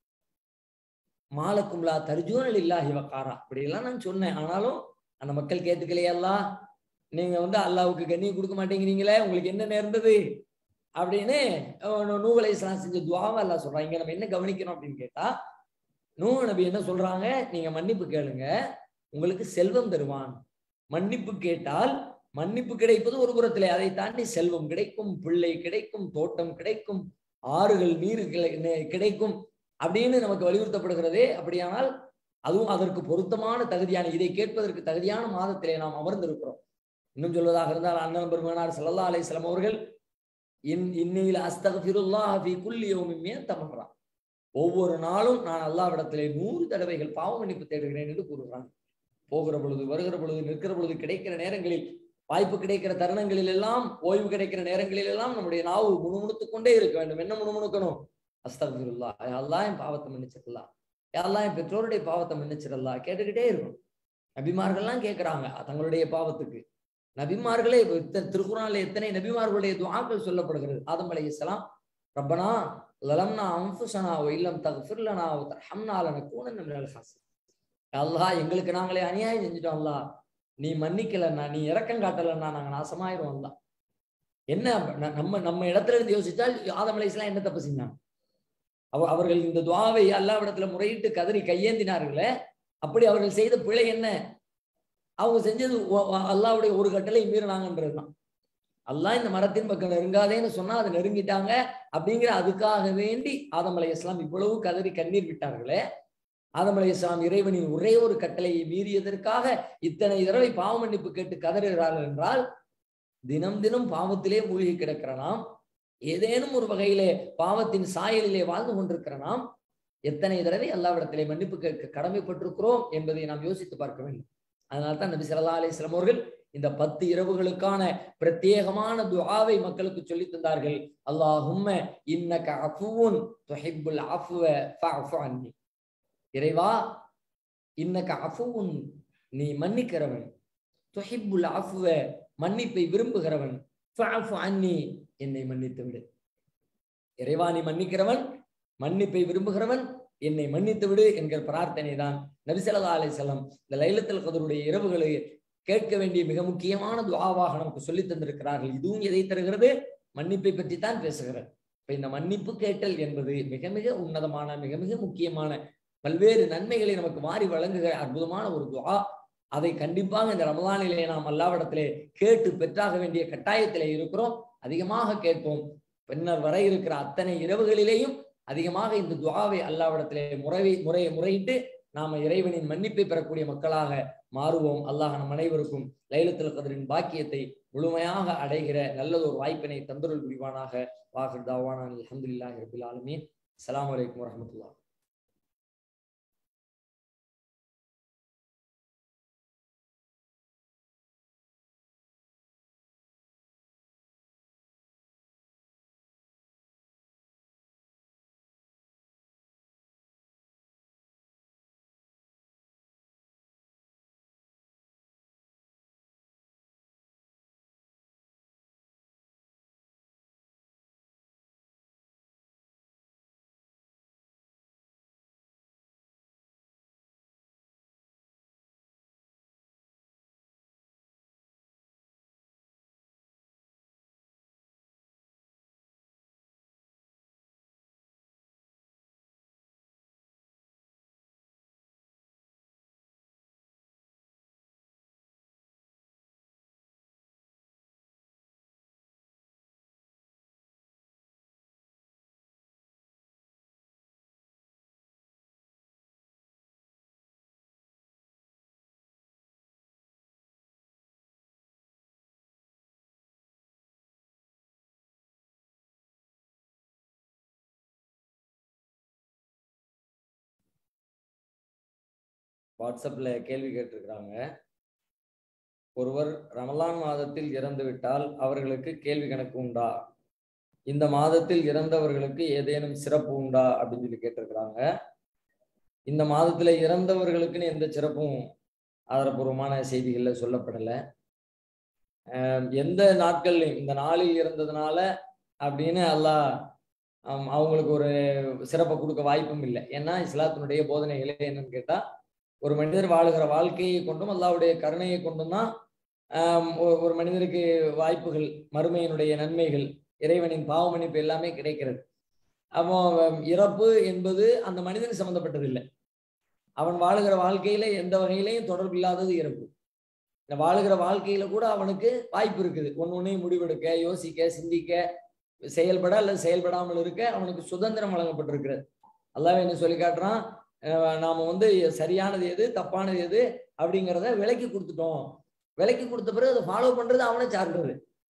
மாலக்கும்லா தர்ஜூனல் இல்லாஹி வக்காரா அப்படியெல்லாம் நான் சொன்னேன் ஆனாலும் அந்த மக்கள் கேட்டுக்கலையல்லா நீங்க வந்து அல்லாவுக்கு கண்ணியம் கொடுக்க மாட்டேங்கிறீங்களே உங்களுக்கு என்ன நேர்ந்தது அப்படின்னு நூகலை செஞ்ச துவாவை அல்லா சொல்றாங்க இங்க நம்ம என்ன கவனிக்கணும் அப்படின்னு கேட்டா நூ நபி என்ன சொல்றாங்க நீங்க மன்னிப்பு கேளுங்க உங்களுக்கு செல்வம் தருவான் மன்னிப்பு கேட்டால் மன்னிப்பு கிடைப்பது ஒரு புறத்திலே அதை தாண்டி செல்வம் கிடைக்கும் பிள்ளை கிடைக்கும் தோட்டம் கிடைக்கும் ஆறுகள் நீர் கிடைக்கும் அப்படின்னு நமக்கு வலியுறுத்தப்படுகிறதே அப்படியானால் அதுவும் அதற்கு பொருத்தமான தகுதியான இதை கேட்பதற்கு தகுதியான மாதத்திலே நாம் அமர்ந்திருக்கிறோம் இன்னும் சொல்வதாக இருந்தால் அண்ணன் பெருமானார் சல்லா அலிஸ்லாம் அவர்கள் இன் இன்னையில் அஸ்தகபிருல்லா ஃபி குல்லி யௌமின் தமன்றா ஒவ்வொரு நாளும் நான் அல்லாவிடத்திலே நூறு தடவைகள் பாவ மன்னிப்பு தேடுகிறேன் என்று கூறுகிறான் போகிற பொழுது வருகிற பொழுது நிற்கிற பொழுது கிடைக்கிற நேரங்களில் வாய்ப்பு கிடைக்கிற தருணங்களில் எல்லாம் ஓய்வு கிடைக்கிற நேரங்களில் எல்லாம் நம்முடைய நாவு முணுமுணுத்துக் கொண்டே இருக்க வேண்டும் என்ன முணுமுணுக்கணும் அஸ்தகுல்லா யாரெல்லாம் என் பாவத்தை மன்னிச்சிடலாம் யாரெல்லாம் என் பெற்றோருடைய பாவத்தை மன்னிச்சிடலாம் கேட்டுக்கிட்டே இருக்கும் நபிமார்கள்லாம் கேட்கிறாங்க தங்களுடைய பாவத்துக்கு நபிமார்களே திருக்குறான்ல எத்தனை நபிமார்களுடைய துவாக்கள் சொல்லப்படுகிறது ஆதம் அலி இஸ்லாம் ரப்பனா லலம்னா அம்புசனா இல்லம் தகுஃபிர்லனா தர்ஹம்னா லனகூனன்ன மினல் ஹாசின் அல்லாஹ் எங்களுக்கு நாங்களே அநியாயம் செஞ்சுட்டோம் அல்லாஹ் நீ மன்னிக்கலன்னா நீ இரக்கம் காட்டலன்னா நாங்க நாசமாயிரும் அல்லா என்ன நம்ம நம்ம இடத்துல இருந்து யோசிச்சால் ஆதம் அலி இஸ்லாம் என்ன தப்பு செஞ்சாங்க அவ அவர்கள் இந்த துவாவை அல்லாவிடத்துல முறையிட்டு கதறி கையேந்தினார்களே அப்படி அவர்கள் செய்த பிழை என்ன அவங்க செஞ்சது அல்லாவுடைய ஒரு கட்டளை மீறினாங்கன்றதுதான் அல்லாஹ் இந்த மரத்தின் பக்கம் நெருங்காதேன்னு சொன்னா அதை நெருங்கிட்டாங்க அப்படிங்கிற அதுக்காக வேண்டி ஆதம் அலை இஸ்லாம் இவ்வளவு கதறி கண்ணீர் விட்டார்களே ஆதம் அலை இஸ்லாம் இறைவனின் ஒரே ஒரு கட்டளையை மீறியதற்காக இத்தனை தடவை பாவ மன்னிப்பு கேட்டு கதறுகிறார்கள் என்றால் தினம் தினம் பாவத்திலே மூழ்கி கிடக்கிற நாம் ஏதேனும் ஒரு வகையிலே பாவத்தின் சாயலிலே வாழ்ந்து கொண்டிருக்கிற நாம் எத்தனை தடவை அல்லாவிடத்திலே மன்னிப்பு கேட்க கடமைப்பட்டிருக்கிறோம் என்பதை நாம் யோசித்து பார்க்க வேண்டும் அதனால்தான் நபி சல்லா அலிஸ்லாம் அவர்கள் இந்த பத்து இரவுகளுக்கான பிரத்யேகமான துஆவை மக்களுக்கு சொல்லி தந்தார்கள் அல்லாஹும்ம இன்னக அஃபுவுன் துஹிப்புல் அஃப்வ ஃபஅஃபு அன்னி இறைவா இன்னக்க அஃபுவுன் நீ மன்னிக்கிறவன் துஹிப்புல் அஃப்வ மன்னிப்பை விரும்புகிறவன் ஃபஅஃபு அன்னி என்னை மன்னித்து விடு இறைவா நீ மன்னிக்கிறவன் மன்னிப்பை விரும்புகிறவன் என்னை மன்னித்து விடு என்கிற பிரார்த்தனை தான் நபிசல்லா அலிசல்லாம் இந்த லைலத்தில் கதருடைய இரவுகளை கேட்க வேண்டிய மிக முக்கியமான துவாவாக நமக்கு சொல்லி தந்திருக்கிறார்கள் இதுவும் எதை தருகிறது மன்னிப்பை பற்றி தான் பேசுகிறது இப்ப இந்த மன்னிப்பு கேட்டல் என்பது மிக மிக உன்னதமான மிக மிக முக்கியமான பல்வேறு நன்மைகளை நமக்கு மாறி வழங்குகிற அற்புதமான ஒரு துவா அதை கண்டிப்பாக இந்த ரமலானிலே நாம் அல்லாவிடத்திலே கேட்டு பெற்றாக வேண்டிய கட்டாயத்திலே இருக்கிறோம் அதிகமாக கேட்போம் பின்னர் வர இருக்கிற அத்தனை இரவுகளிலேயும் அதிகமாக இந்த துவாவை அல்லாவிடத்திலே முறை முறை முறையிட்டு நாம இறைவனின் மன்னிப்பை பெறக்கூடிய மக்களாக மாறுவோம் அல்லாஹ் நம் அனைவருக்கும் லைலத்துல் கதரின் பாக்கியத்தை முழுமையாக அடைகிற நல்லதொரு வாய்ப்பினை தந்தருள் புரிவானாக வாஹர் தாவானா அலமதுல்லாஹி ரபில் ஆலமீன் அஸ்ஸலாமு அலைக்கும் வரஹமத்துல்லாஹ் வாட்ஸ்அப்ல கேள்வி கேட்டிருக்கிறாங்க ஒருவர் ரமலான் மாதத்தில் இறந்து விட்டால் அவர்களுக்கு கேள்வி கணக்கு உண்டா இந்த மாதத்தில் இறந்தவர்களுக்கு ஏதேனும் சிறப்பு உண்டா அப்படின்னு சொல்லி கேட்டிருக்கிறாங்க இந்த மாதத்துல இறந்தவர்களுக்குன்னு எந்த சிறப்பும் ஆதாரபூர்வமான செய்திகள்ல சொல்லப்படலை எந்த நாட்கள்லையும் இந்த நாளில் இறந்ததுனால அப்படின்னு அல்லாஹ் அவங்களுக்கு ஒரு சிறப்பை கொடுக்க வாய்ப்பும் இல்லை ஏன்னா இஸ்லாத்தினுடைய போதனைகளே என்னன்னு கேட்டா ஒரு மனிதர் வாழுகிற வாழ்க்கையை கொண்டும் அல்லாவுடைய கருணையை கொண்டும் தான் ஒரு மனிதருக்கு வாய்ப்புகள் மறுமையினுடைய நன்மைகள் இறைவனின் பாவ மன்னிப்பு எல்லாமே கிடைக்கிறது அப்போ இறப்பு என்பது அந்த மனிதன் சம்மந்தப்பட்டது இல்லை அவன் வாழுகிற வாழ்க்கையில எந்த வகையிலையும் தொடர்பு இல்லாதது இறப்பு இந்த வாழுகிற வாழ்க்கையில கூட அவனுக்கு வாய்ப்பு இருக்குது ஒன்னு ஒன்னையும் முடிவெடுக்க யோசிக்க சிந்திக்க செயல்பட அல்லது செயல்படாமல் இருக்க அவனுக்கு சுதந்திரம் வழங்கப்பட்டிருக்கிறது அல்லாவே என்ன சொல்லி காட்டுறான் நாம வந்து சரியானது எது தப்பானது எது அப்படிங்கிறத விலைக்கு கொடுத்துட்டோம் விலைக்கு கொடுத்த பிறகு அதை ஃபாலோ பண்றது அவனை சார்ந்தது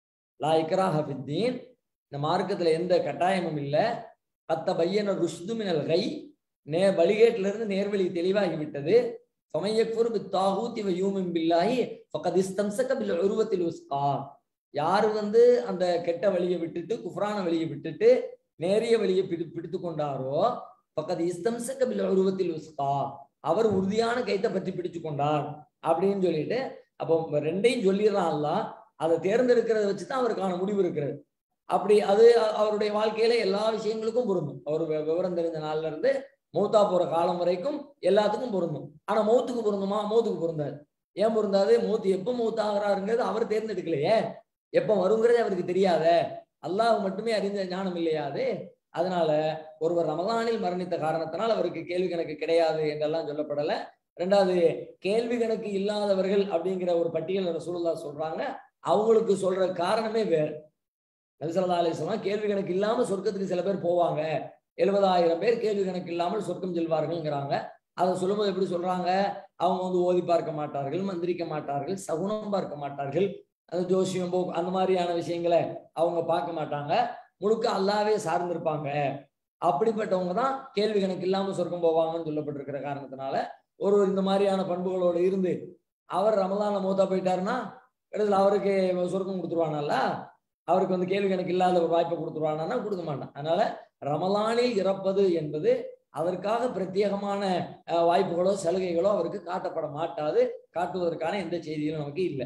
லா இக்ரா ஹபித்தீன் இந்த மார்க்கத்துல எந்த கட்டாயமும் இல்லை கத்த பையன ருஷ்து மினல் கை நே வழிகேட்டில இருந்து நேர்வழி தெளிவாகி விட்டது சமையக்குரு தாகூத்தி யூமின் பில்லாஹி ஃபகத் இஸ்தம்சக பில் உருவத்தில் உஸ்கா யார் வந்து அந்த கெட்ட வழியை விட்டுட்டு குஃப்ரான வழியை விட்டுட்டு நேரிய வழியை பிடி பிடித்து கொண்டாரோ பக்கத்து இஸ்தம்சக பில் உருவத்தில் உஸ்கா அவர் உறுதியான கைத்தை பற்றி பிடிச்சு கொண்டார் அப்படின்னு சொல்லிட்டு அப்போ ரெண்டையும் சொல்லிடுறான் அல்ல அதை தேர்ந்தெடுக்கிறத வச்சுதான் அவருக்கான முடிவு இருக்கிறது அப்படி அது அவருடைய வாழ்க்கையில எல்லா விஷயங்களுக்கும் பொருந்தும் அவர் விவரம் தெரிஞ்ச நாள்ல இருந்து மௌத்தா போற காலம் வரைக்கும் எல்லாத்துக்கும் பொருந்தும் ஆனா மௌத்துக்கு பொருந்துமா மௌத்துக்கு பொருந்தாது ஏன் பொருந்தாது மௌத்து எப்ப மௌத்து ஆகிறாருங்கிறது அவர் தேர்ந்தெடுக்கலையே எப்ப வருங்கிறதே அவருக்கு தெரியாத அல்லாஹ் மட்டுமே அறிந்த ஞானம் இல்லையாது அதனால ஒருவர் ரமதானில் மரணித்த காரணத்தினால் அவருக்கு கேள்வி கணக்கு கிடையாது என்றெல்லாம் சொல்லப்படல ரெண்டாவது கேள்வி கணக்கு இல்லாதவர்கள் அப்படிங்கிற ஒரு பட்டியல் ரசூலுல்லா சொல்றாங்க அவங்களுக்கு சொல்ற காரணமே வேறு நபிசல்லா அலிஸ்லாம் கேள்வி கணக்கு இல்லாம சொர்க்கத்துக்கு சில பேர் போவாங்க எழுபதாயிரம் பேர் கேள்வி கணக்கு இல்லாமல் சொர்க்கம் செல்வார்கள்ங்கிறாங்க அதை சொல்லும்போது எப்படி சொல்றாங்க அவங்க வந்து ஓதி பார்க்க மாட்டார்கள் மந்திரிக்க மாட்டார்கள் சகுனம் பார்க்க மாட்டார்கள் அந்த ஜோசியம் போ அந்த மாதிரியான விஷயங்களை அவங்க பார்க்க மாட்டாங்க முழுக்க அல்லாவே சார்ந்திருப்பாங்க அப்படிப்பட்டவங்க தான் கேள்வி கணக்கு இல்லாம சொர்க்கம் போவாங்கன்னு சொல்லப்பட்டிருக்கிற காரணத்தினால ஒரு இந்த மாதிரியான பண்புகளோடு இருந்து அவர் ரமலான மூத்தா போயிட்டாருன்னா இடத்துல அவருக்கு சொர்க்கம் கொடுத்துருவானல்ல அவருக்கு வந்து கேள்வி கணக்கு இல்லாத ஒரு வாய்ப்பை கொடுத்துருவானா கொடுக்க மாட்டான் அதனால ரமலானில் இறப்பது என்பது அதற்காக பிரத்யேகமான அஹ், வாய்ப்புகளோ சலுகைகளோ அவருக்கு காட்டப்பட மாட்டாது காட்டுவதற்கான எந்த செய்தியும் நமக்கு இல்லை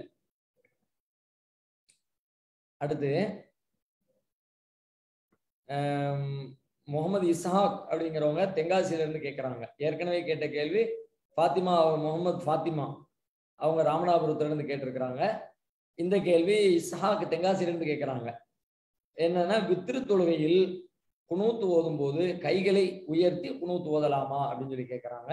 அடுத்து ஆம், முகமது இஸ்ஹாக் அப்படிங்கிறவங்க தென்காசியில இருந்து கேட்குறாங்க ஏற்கனவே கேட்ட கேள்வி ஃபாத்திமா அவர் முகமது ஃபாத்திமா அவங்க ராமநாதபுரத்துல இருந்து கேட்டிருக்கிறாங்க இந்த கேள்வி இஸ்ஹாக் தென்காசியில இருந்து கேட்குறாங்க என்னன்னா வித்திரு தொழுகையில் குனூத்து ஓதும் போது கைகளை உயர்த்தி குனூத்து ஓதலாமா அப்படின்னு சொல்லி கேட்குறாங்க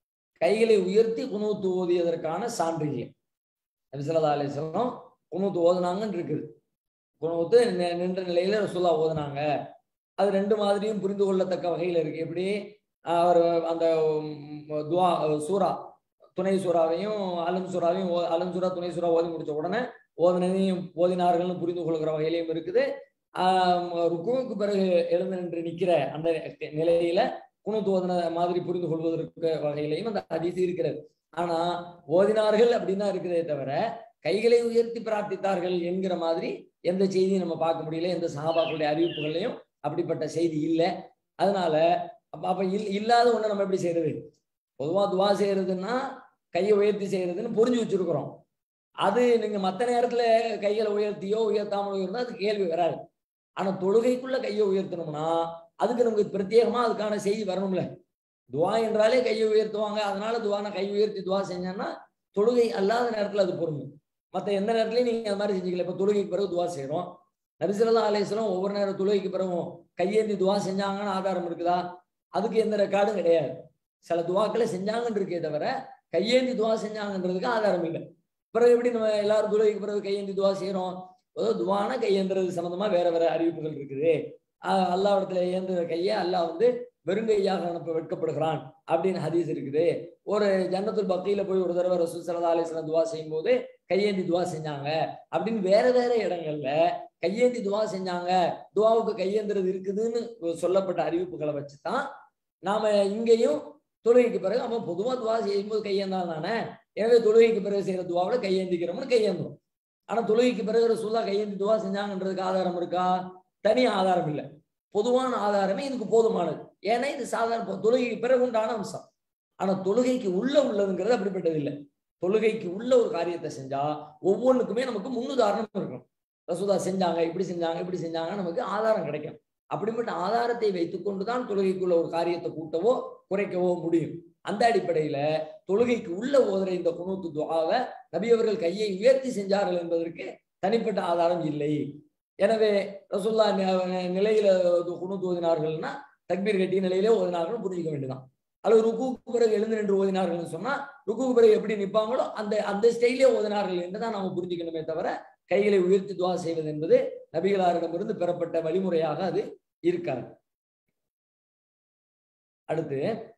கைகளை உயர்த்தி குனூத்து ஓதியதற்கான சான்று இல்லை நபிசல்லா அலிஸ்லாம் குனூத்து ஓதுனாங்கன்னு இருக்குது குனூத்து நி- நின்ற நிலையில ரசூல்லா ஓதுனாங்க அது ரெண்டு மாதிரியும் புரிந்து கொள்ளத்தக்க வகையில் இருக்கு எப்படி அவர் அந்த உம், துவா சூரா துணை சூறாவையும் அலம் சூறாவையும் ஓ- அலம் சூறா துணை சூறா ஓதி முடிச்ச உடனே ஓதினதையும் ஓதினார்கள்னு புரிந்து கொள்கிற வகையிலையும் இருக்குது ஆஹ் ருக்குவுக்கு பிறகு எழுந்து நின்று நிக்கிற அந்த நிலையில குணத்து ஓதின மாதிரி புரிந்து கொள்வதற்கு வகையிலையும் அந்த ஹதீஸ் இருக்கிறது ஆனா ஓதினார்கள் அப்படின்னா இருக்குதே தவிர கைகளை உயர்த்தி பிரார்த்தித்தார்கள் என்கிற மாதிரி எந்த செய்தியும் நம்ம பார்க்க முடியல எந்த சஹாபாக்களுடைய அறிவிப்புகள்லையும் அப்படிப்பட்ட செய்தி இல்லை அதனால அப்ப அப்ப இல் இல்லாத ஒண்ணை நம்ம எப்படி செய்யறது பொதுவா துவா செய்யறதுன்னா கையை உயர்த்தி செய்யறதுன்னு புரிஞ்சு வச்சிருக்கிறோம் அது நீங்க மத்த நேரத்துல கைகளை உயர்த்தியோ உயர்த்தாமலோ இருந்தா அது கேள்வி வராது ஆனா தொழுகைக்குள்ள கையை உயர்த்தணும்னா அதுக்கு நமக்கு பிரத்யேகமா அதுக்கான செய்தி வரணும்ல துவா என்றாலே கையை உயர்த்துவாங்க அதனால துவான கை உயர்த்தி துவா செஞ்சோன்னா தொழுகை அல்லாத நேரத்துல அது பொருந்தும் மற்ற எந்த நேரத்துலயும் நீங்க அந்த மாதிரி செஞ்சுக்கல இப்ப தொழுகைக்கு பிறகு துவா செய்யறோம் நபிசல்லா அலேஸ்வரம் ஒவ்வொரு நேரம் தொழுகைக்கு பிறகும் கையேந்தி துவா செஞ்சாங்கன்னு ஆதாரம் இருக்குதா அதுக்கு எந்த ரெக்கார்டும் கிடையாது சில துவாக்களை செஞ்சாங்கன்னு இருக்கே தவிர கையேந்தி துவா செஞ்சாங்கன்றதுக்கு ஆதாரம் இல்லை பிறகு எப்படி நம்ம எல்லாரும் தொழுகைக்கு பிறகு கையேந்தி துவா செய்யறோம் ஏதோ துவான கையேந்துறது சம்பந்தமா வேற வேற அறிவிப்புகள் இருக்குது ஆஹ் அல்லாஹ் இடத்துல ஏந்துற கையை அல்லாஹ் வந்து வெறுங்கையாக அனுப்ப வெட்கப்படுகிறான் அப்படின்னு ஹதீஸ் இருக்குது ஒரு ஜன்னத்துல் பக்தியில போய் ஒரு தடவை ரசூல் சல்லா அலிஸ்லாம் துவா செய்யும் போது கையேந்தி துவா செஞ்சாங்க அப்படின்னு வேற வேற இடங்கள்ல கையேந்தி துவா செஞ்சாங்க துவாவுக்கு கையேந்துறது இருக்குதுன்னு சொல்லப்பட்ட அறிவிப்புகளை வச்சுதான் நாம இங்கேயும் தொழுகைக்கு பிறகு அவன் பொதுவா துவா செய்யும்போது கையேந்தான் தானே எனவே தொழுகைக்கு பிறகு செய்யற துவாவில் கையேந்திக்கிறோம்னு கையேந்தும் ஆனா தொழுகைக்கு பிறகு ரசூல்லா கையேந்தி துவா செஞ்சாங்கன்றதுக்கு ஆதாரம் இருக்கா தனி ஆதாரம் இல்லை பொதுவான ஆதாரமே இதுக்கு போதுமானது ஏன்னா இது சாதாரண பொ- தொழுகைக்கு பிறகு உண்டான அம்சம் ஆனா தொழுகைக்கு உள்ள உள்ளதுங்கிறது அப்படிப்பட்டது இல்லை தொழுகைக்கு உள்ள ஒரு காரியத்தை செஞ்சா ஒவ்வொன்றுக்குமே நமக்கு முன்னுதாரணம் இருக்கும் ரசூதா செஞ்சாங்க இப்படி செஞ்சாங்க இப்படி செஞ்சாங்க நமக்கு ஆதாரம் கிடைக்கும் அப்படிப்பட்ட ஆதாரத்தை வைத்துக்கொண்டு தான் தொழுகைக்குள்ள ஒரு காரியத்தை கூட்டவோ குறைக்கவோ முடியும் அந்த அடிப்படையில தொழுகைக்கு உள்ள ஓதுற இந்த குணூத்து துவாவை நபி அவர்கள் கையை உயர்த்தி செஞ்சார்கள் என்பதற்கு தனிப்பட்ட ஆதாரம் இல்லை எனவே ரசூல்லா நி- நிலையில குணூத்து ஓதினார்கள்னா தக்பீர் கட்டிய நிலையிலே ஓதினார்கள் புரிஞ்சுக்க வேண்டியதான் அல்லது ருக்குவுக்கு பிறகு எழுந்து நின்று ஓதினார்கள்னு சொன்னா ருக்குவுக்கு பிறகு எப்படி நிற்பாங்களோ அந்த அந்த ஸ்டைலே ஓதினார்கள் என்று தான் நாம புரிஞ்சுக்கணுமே தவிர கைகளை உயர்த்தி துவா செய்வது என்பது நபிகளாரிடமிருந்து பெறப்பட்ட வழிமுறையாக அது இருக்காது அடுத்து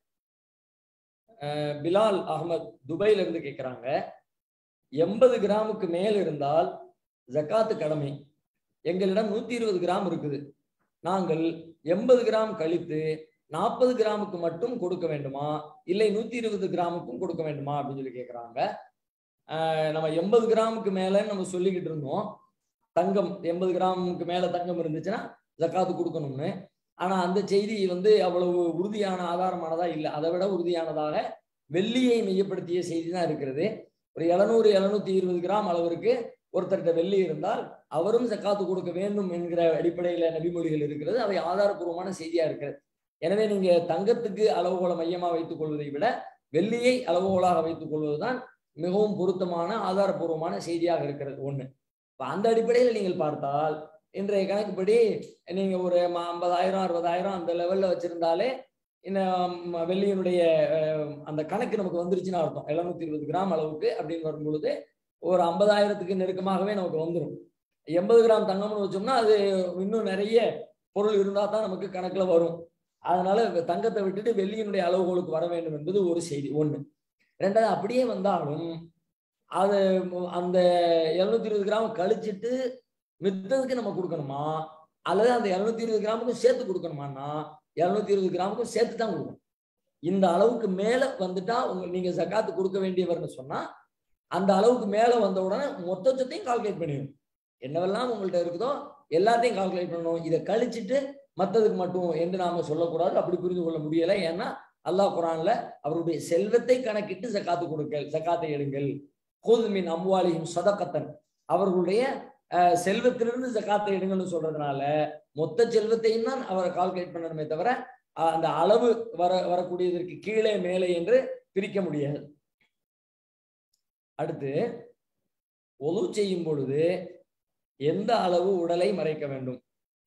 அஹ், பிலால் அகமது துபைல இருந்து கேட்கிறாங்க எண்பது கிராமுக்கு மேல் இருந்தால் ஜக்காத்து கடமை எங்களிடம் நூத்தி இருபது கிராம் இருக்குது நாங்கள் எண்பது கிராம் கழித்து நாற்பது கிராமுக்கு மட்டும் கொடுக்க வேண்டுமா இல்லை நூத்தி இருபது கிராமுக்கும் கொடுக்க வேண்டுமா அப்படின்னு சொல்லி கேட்குறாங்க நம்ம எண்பது கிராமுக்கு மேல நம்ம சொல்லிக்கிட்டு இருந்தோம் தங்கம் எண்பது கிராமுக்கு மேல தங்கம் இருந்துச்சுன்னா ஜக்காத்து கொடுக்கணும்னு ஆனா அந்த செய்தி வந்து அவ்வளவு உறுதியான ஆதாரமானதா இல்லை அதை விட உறுதியானதாக வெள்ளியை மையப்படுத்திய செய்தி தான் இருக்கிறது ஒரு எழுநூறு எழுநூத்தி இருபது கிராம் அளவிற்கு ஒருத்தர்கிட்ட வெள்ளி இருந்தால் அவரும் ஜக்காத்து கொடுக்க வேண்டும் என்கிற அடிப்படையில நபிமொழிகள் இருக்கிறது அவை ஆதாரபூர்வமான செய்தியா இருக்கிறது எனவே நீங்க தங்கத்துக்கு அளவுகோலை மையமா வைத்துக் கொள்வதை விட வெள்ளியை அளவுகோலாக வைத்துக் கொள்வதுதான் மிகவும் பொருத்தமான ஆதாரபூர்வமான செய்தியாக இருக்கிறது ஒண்ணு இப்ப அந்த அடிப்படையில் நீங்கள் பார்த்தால் இன்றைய கணக்குப்படி நீங்க ஒரு ம- ஐம்பதாயிரம் அறுபதாயிரம் அந்த லெவல்ல வச்சிருந்தாலே இந்த ம், வெள்ளியினுடைய அஹ், அந்த கணக்கு நமக்கு வந்துருச்சுன்னு அர்த்தம் எழுநூத்தி இருபது கிராம் அளவுக்கு அப்படின்னு வரும் பொழுது ஒரு ஐம்பதாயிரத்துக்கு நெருக்கமாகவே நமக்கு வந்துடும் எண்பது கிராம் தங்கம்னு வச்சோம்னா அது இன்னும் நிறைய பொருள் இருந்தால் தான் நமக்கு கணக்குல வரும் அதனால தங்கத்தை விட்டுட்டு வெள்ளியினுடைய அளவுகோலுக்கு வர வேண்டும் என்பது ஒரு செய்தி ஒண்ணு ரெண்டாவது அப்படியே வந்தாலும் அது மு- அந்த எழுநூத்தி இருபது கிராம் கழிச்சிட்டு மித்ததுக்கு நம்ம கொடுக்கணுமா அல்லது அந்த எழுநூத்தி இருபது கிராமுக்கும் சேர்த்து கொடுக்கணுமான்னா எழுநூத்தி இருபது கிராமுக்கும் சேர்த்து தான் கொடுக்கணும் இந்த அளவுக்கு மேல வந்துட்டா உங்க நீங்க ஜக்காத்து கொடுக்க வேண்டியவர்னு சொன்னா அந்த அளவுக்கு மேல வந்த உடனே மொத்த சொத்தையும் கால்குலேட் பண்ணிடணும் என்னவெல்லாம் உங்கள்ட்ட இருக்குதோ எல்லாத்தையும் கால்குலேட் பண்ணணும் இதை கழிச்சிட்டு மற்றதுக்கு மட்டும் என்று நாம சொல்லக்கூடாது அப்படி புரிந்து கொள்ள முடியலை ஏன்னா அல்லாஹ் குரான்ல அவருடைய செல்வத்தை கணக்கிட்டு ஜக்காத்து கொடுங்கள் ஜக்காத்தை எடுங்கள் கோதுமின் அம்வாலியும் சதக்கத்தன் அவர்களுடைய அஹ், செல்வத்திலிருந்து ஜக்காத்தை எடுங்கள்னு சொல்றதுனால மொத்த செல்வத்தையும் தான் அவர் கால்குலேட் பண்ணணுமே தவிர அஹ், அந்த அளவு வர வரக்கூடியதற்கு கீழே மேலே என்று பிரிக்க முடியாது அடுத்து ஒலு செய்யும் பொழுது எந்த அளவு உடலை மறைக்க வேண்டும்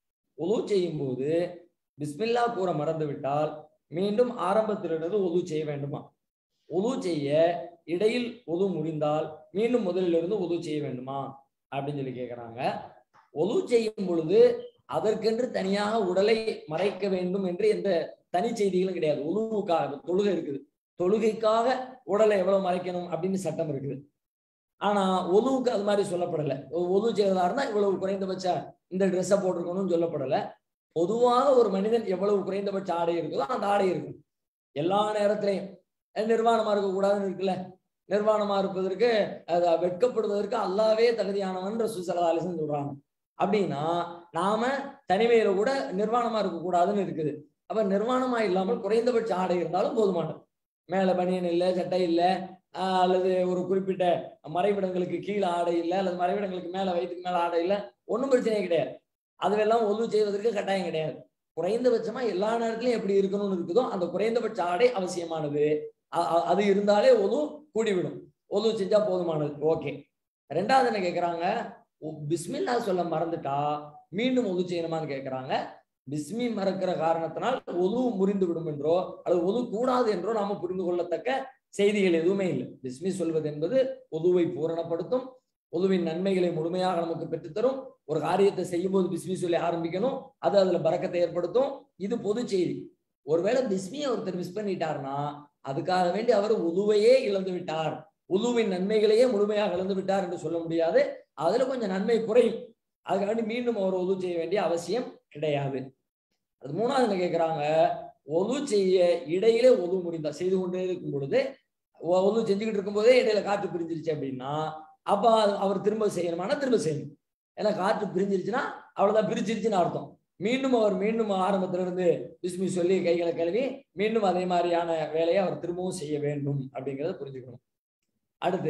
ஒலு செய்யும் போது பிஸ்மில்லா கூற மறந்துவிட்டால் மீண்டும் ஆரம்பத்திலிருந்து ஒலு செய்ய வேண்டுமா ஒலு செய்ய இடையில் ஒது முடிந்தால் மீண்டும் முதலிலிருந்து ஒது செய்ய வேண்டுமா அப்படின்னு சொல்லி கேட்குறாங்க ஒது செய்யும் பொழுது அதற்கென்று தனியாக உடலை மறைக்க வேண்டும் என்று எந்த தனி செய்திகளும் கிடையாது ஒழுவுக்காக தொழுகை இருக்குது தொழுகைக்காக உடலை எவ்வளவு மறைக்கணும் அப்படின்னு சட்டம் இருக்குது ஆனா ஒலுவுக்கு அது மாதிரி சொல்லப்படலை ஒது செய்யறதா இருந்தா இவ்வளவு குறைந்தபட்ச இந்த ட்ரெஸ்ஸை போட்டிருக்கணும்னு சொல்லப்படலை பொதுவாக ஒரு மனிதன் எவ்வளவு குறைந்தபட்ச ஆடை இருக்குதோ அந்த ஆடை இருக்கும் எல்லா நேரத்திலையும் அஹ் நிர்வாணமா இருக்கக்கூடாதுன்னு இருக்குல்ல நிர்வாணமா இருப்பதற்கு அது வெட்கப்படுவதற்கு அல்லாவே தகுதியானவன் சுசலாலிசன் சொல்றாங்க அப்படின்னா நாம தனிமையில கூட நிர்வாணமா இருக்கக்கூடாதுன்னு இருக்குது அப்ப நிர்வாணமா இல்லாமல் குறைந்தபட்ச ஆடை இருந்தாலும் போதுமானது மேல பனியன் இல்லை சட்டை இல்லை ஆஹ் அல்லது ஒரு குறிப்பிட்ட மறைவிடங்களுக்கு கீழே ஆடை இல்லை அல்லது மறைவிடங்களுக்கு மேல வயிற்றுக்கு மேல ஆடை இல்லை ஒன்றும் பிரச்சனையே கிடையாது அதுவெல்லாம் ஒது செய்வதற்கு கட்டாயம் கிடையாது குறைந்தபட்சமா எல்லா நேரத்திலையும் எப்படி இருக்கணும்னு இருக்குதோ அந்த குறைந்தபட்ச ஆடை அவசியமானது அ- அ- அது இருந்தாலே ஒது கூடிவிடும் ஒது செஞ்சா போதுமானது ஓகே ரெண்டாவது என்ன கேக்குறாங்க உ- பிஸ்மில்லா சொல்ல மறந்துட்டா மீண்டும் ஒது செய்யணுமான்னு கேக்குறாங்க பிஸ்மி மறக்கிற காரணத்தினால் ஒது முறிந்து விடும் என்றோ அல்லது ஒது கூடாது என்றோ நாம புரிந்து கொள்ளத்தக்க செய்திகள் எதுவுமே இல்லை பிஸ்மி சொல்வது என்பது ஒதுவை பூரணப்படுத்தும் ஒதுவின் நன்மைகளை முழுமையாக நமக்கு பெற்றுத்தரும் ஒரு காரியத்தை செய்யும் போது பிஸ்மி சொல்லி ஆரம்பிக்கணும் அது அதுல பறக்கத்தை ஏற்படுத்தும் இது பொது செய்தி ஒருவேளை பிஸ்மியை ஒருத்தர் மிஸ் பண்ணிட்டார்னா அதுக்காக வேண்டி அவர் உதுவையே இழந்து விட்டார் உதுவின் நன்மைகளையே முழுமையாக இழந்து விட்டார் என்று சொல்ல முடியாது அதுல கொஞ்சம் நன்மை குறையும் அதுக்காக வேண்டி மீண்டும் அவர் உது செய்ய வேண்டிய அவசியம் கிடையாது அது மூணாவது என்ன கேட்கிறாங்க ஒது செய்ய இடையிலே ஒது முடிந்தா செய்து கொண்டே இருக்கும் பொழுது ஒ- ஒது செஞ்சுக்கிட்டு இருக்கும் போதே இடையில காற்று பிரிஞ்சிருச்சு அப்படின்னா அப்ப அது- அவர் திரும்ப செய்யணுமானா திரும்ப செய்யணும் ஏன்னா காற்று பிரிஞ்சிருச்சுன்னா அவ்வளவுதான் பிரிச்சிருச்சுன்னு அர்த்தம் மீண்டும் அவர் மீண்டும் ஆரம்பத்துல இருந்து பிஸ்மி சொல்லி கைகளை கழுவி மீண்டும் அதே மாதிரியான வேலையை அவர் திரும்பவும் செய்ய வேண்டும் அப்படிங்கிறத புரிஞ்சுக்கணும் அடுத்து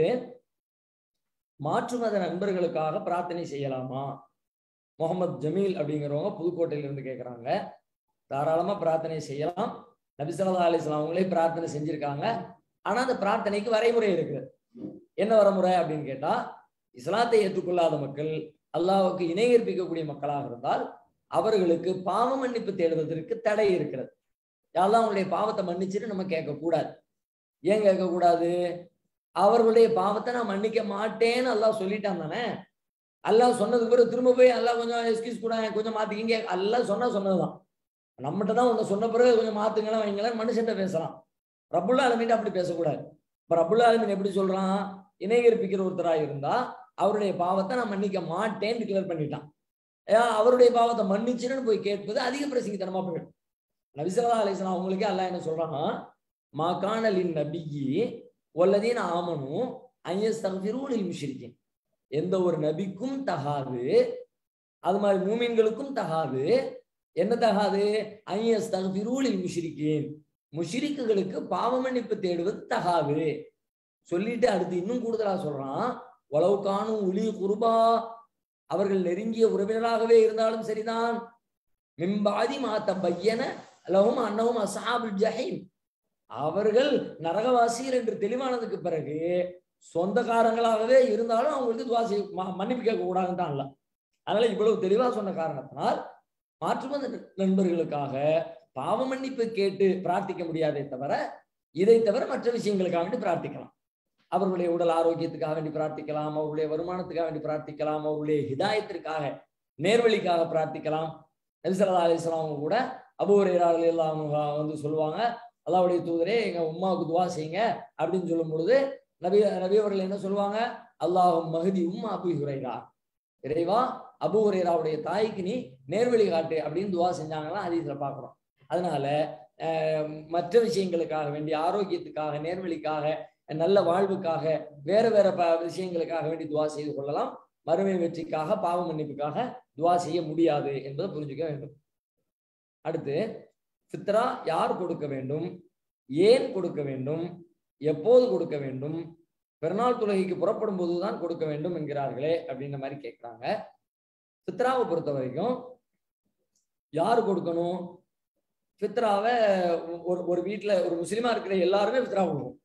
மாற்று மத நண்பர்களுக்காக பிரார்த்தனை செய்யலாமா முகமது ஜமீல் அப்படிங்கிறவங்க புதுக்கோட்டையில இருந்து கேட்குறாங்க தாராளமா பிரார்த்தனை செய்யலாம் நபிசல்லா அலிஸ்லாம் அவங்களே பிரார்த்தனை செஞ்சிருக்காங்க ஆனா அந்த பிரார்த்தனைக்கு வரைமுறை இருக்கு என்ன வரைமுறை அப்படின்னு கேட்டா இஸ்லாத்தை ஏற்றுக்கொள்ளாத மக்கள் அல்லாஹ்வுக்கு இணை கற்பிக்கக்கூடிய மக்களாக இருந்தால் அவர்களுக்கு பாவ மன்னிப்பு தேடுவதற்கு தடை இருக்கிறது யாரெல்லாம் அவங்களுடைய பாவத்தை மன்னிச்சுட்டு நம்ம கேட்கக்கூடாது ஏன் கேட்கக்கூடாது அவர்களுடைய பாவத்தை நான் மன்னிக்க மாட்டேன்னு அல்லாஹ் சொல்லிட்டான் தானே அல்லாஹ் சொன்னதுக்கு பிறகு திரும்ப போய் அல்லாஹ் கொஞ்சம் எக்ஸ்கியூஸ் கூட கொஞ்சம் மாத்திக்கிங்க அல்லாஹ் சொன்னா சொன்னதுதான் நம்மகிட்ட தான் ஒன்று சொன்ன பிறகு கொஞ்சம் மாத்துங்களேன் வைங்களேன் மனுஷன்ட்ட பேசலாம் ரப்புல்லா ஆலமீன் அப்படி பேசக்கூடாது இப்ப ரப்புல்லா ஆலமீன் எப்படி சொல்றான் இணை கற்பிக்கிற ஒருத்தராக இருந்தா அவருடைய பாவத்தை நான் மன்னிக்க மாட்டேன்னு டிக்ளேர் பண்ணிட்டான் ஏன் அவருடைய பாவத்தை மன்னிச்சுன்னு போய் கேட்பது அதிக பிரசங்கித்தனமா போயிடும் நபிசல்லா அலிஸ்லாம் அவங்களுக்கே அல்லாஹ் என்ன சொல்றான்னா மா காணலின் நபியி ஒல்லதீன் ஆமனும் ஐயஸ் தகுதிரூனில் முஷிரிக்கின் எந்த ஒரு நபிக்கும் தகாது அது மாதிரி மூமின்களுக்கும் தகாது என்ன தகாது ஐயஸ் தகுதிரூனில் முஷிரிக்கின் முஷிரிக்குகளுக்கு பாவ மன்னிப்பு தேடுவது தகாது சொல்லிட்டு அடுத்து இன்னும் கூடுதலா சொல்றான் உளவு காணும் உளி குருபா அவர்கள் நெருங்கிய உறவினராகவே இருந்தாலும் சரிதான் மிம்பாதி மாத்த பையன லவும் அன்னவும் அசாபுல் ஜஹீம் அவர்கள் நரகவாசிகள் என்று தெளிவானதுக்கு பிறகு சொந்தக்காரங்களாகவே இருந்தாலும் அவங்களுக்கு துவா செய்ய ம- மன்னிப்பு கேட்க கூடாதுன்னு தான் இல்ல அதனால இவ்வளவு தெளிவா சொன்ன காரணத்தினால் மாற்றுமத நண்பர்களுக்காக பாவ மன்னிப்பு கேட்டு பிரார்த்திக்க முடியாதே தவிர இதை தவிர மற்ற விஷயங்களுக்காக வேண்டி பிரார்த்திக்கலாம் அவர்களுடைய உடல் ஆரோக்கியத்துக்காக வேண்டி பிரார்த்திக்கலாம் அவர்களுடைய வருமானத்துக்காக வேண்டி பிரார்த்திக்கலாம் அவர்களுடைய ஹிதாயத்திற்காக நேர்வழிக்காக பிரார்த்திக்கலாம் நபிசல்லா அலிஸ்லாம் அவங்க கூட அபூரையர்கள் எல்லாம் அவங்க வந்து சொல்லுவாங்க அல்லாவுடைய தூதரே எங்க உம்மாவுக்கு துவா செய்யுங்க அப்படின்னு சொல்லும் பொழுது நபி நபி அவர்கள் என்ன சொல்லுவாங்க அல்லாஹும் மகதி உம்மா அபு ஹுரைரா இறைவா அபு ஹுரைராவுடைய தாய்க்கு நீ நேர்வழி காட்டு அப்படின்னு துவா செஞ்சாங்கன்னா ஹதீஸ்ல பார்க்குறோம் அதனால அஹ், மற்ற விஷயங்களுக்காக வேண்டி ஆரோக்கியத்துக்காக நேர்வழிக்காக நல்ல வாழ்வுக்காக வேற வேற ப விஷயங்களுக்காக வேண்டி துவா செய்து கொள்ளலாம் மறுமை வெற்றிக்காக பாவ மன்னிப்புக்காக துவா செய்ய முடியாது என்பதை புரிஞ்சுக்க வேண்டும் அடுத்து ஃபித்ரா யார் கொடுக்க வேண்டும் ஏன் கொடுக்க வேண்டும் எப்போது கொடுக்க வேண்டும் பெருநாள் தொழுகைக்கு புறப்படும் போதுதான் கொடுக்க வேண்டும் என்கிறார்களே அப்படின்ற மாதிரி கேட்குறாங்க ஃபித்ராவை பொறுத்த வரைக்கும் யார் கொடுக்கணும் ஃபித்ராவை ஒரு ஒரு வீட்டுல ஒரு முஸ்லீமா இருக்கிற எல்லாருமே ஃபித்ரா கொடுக்கும்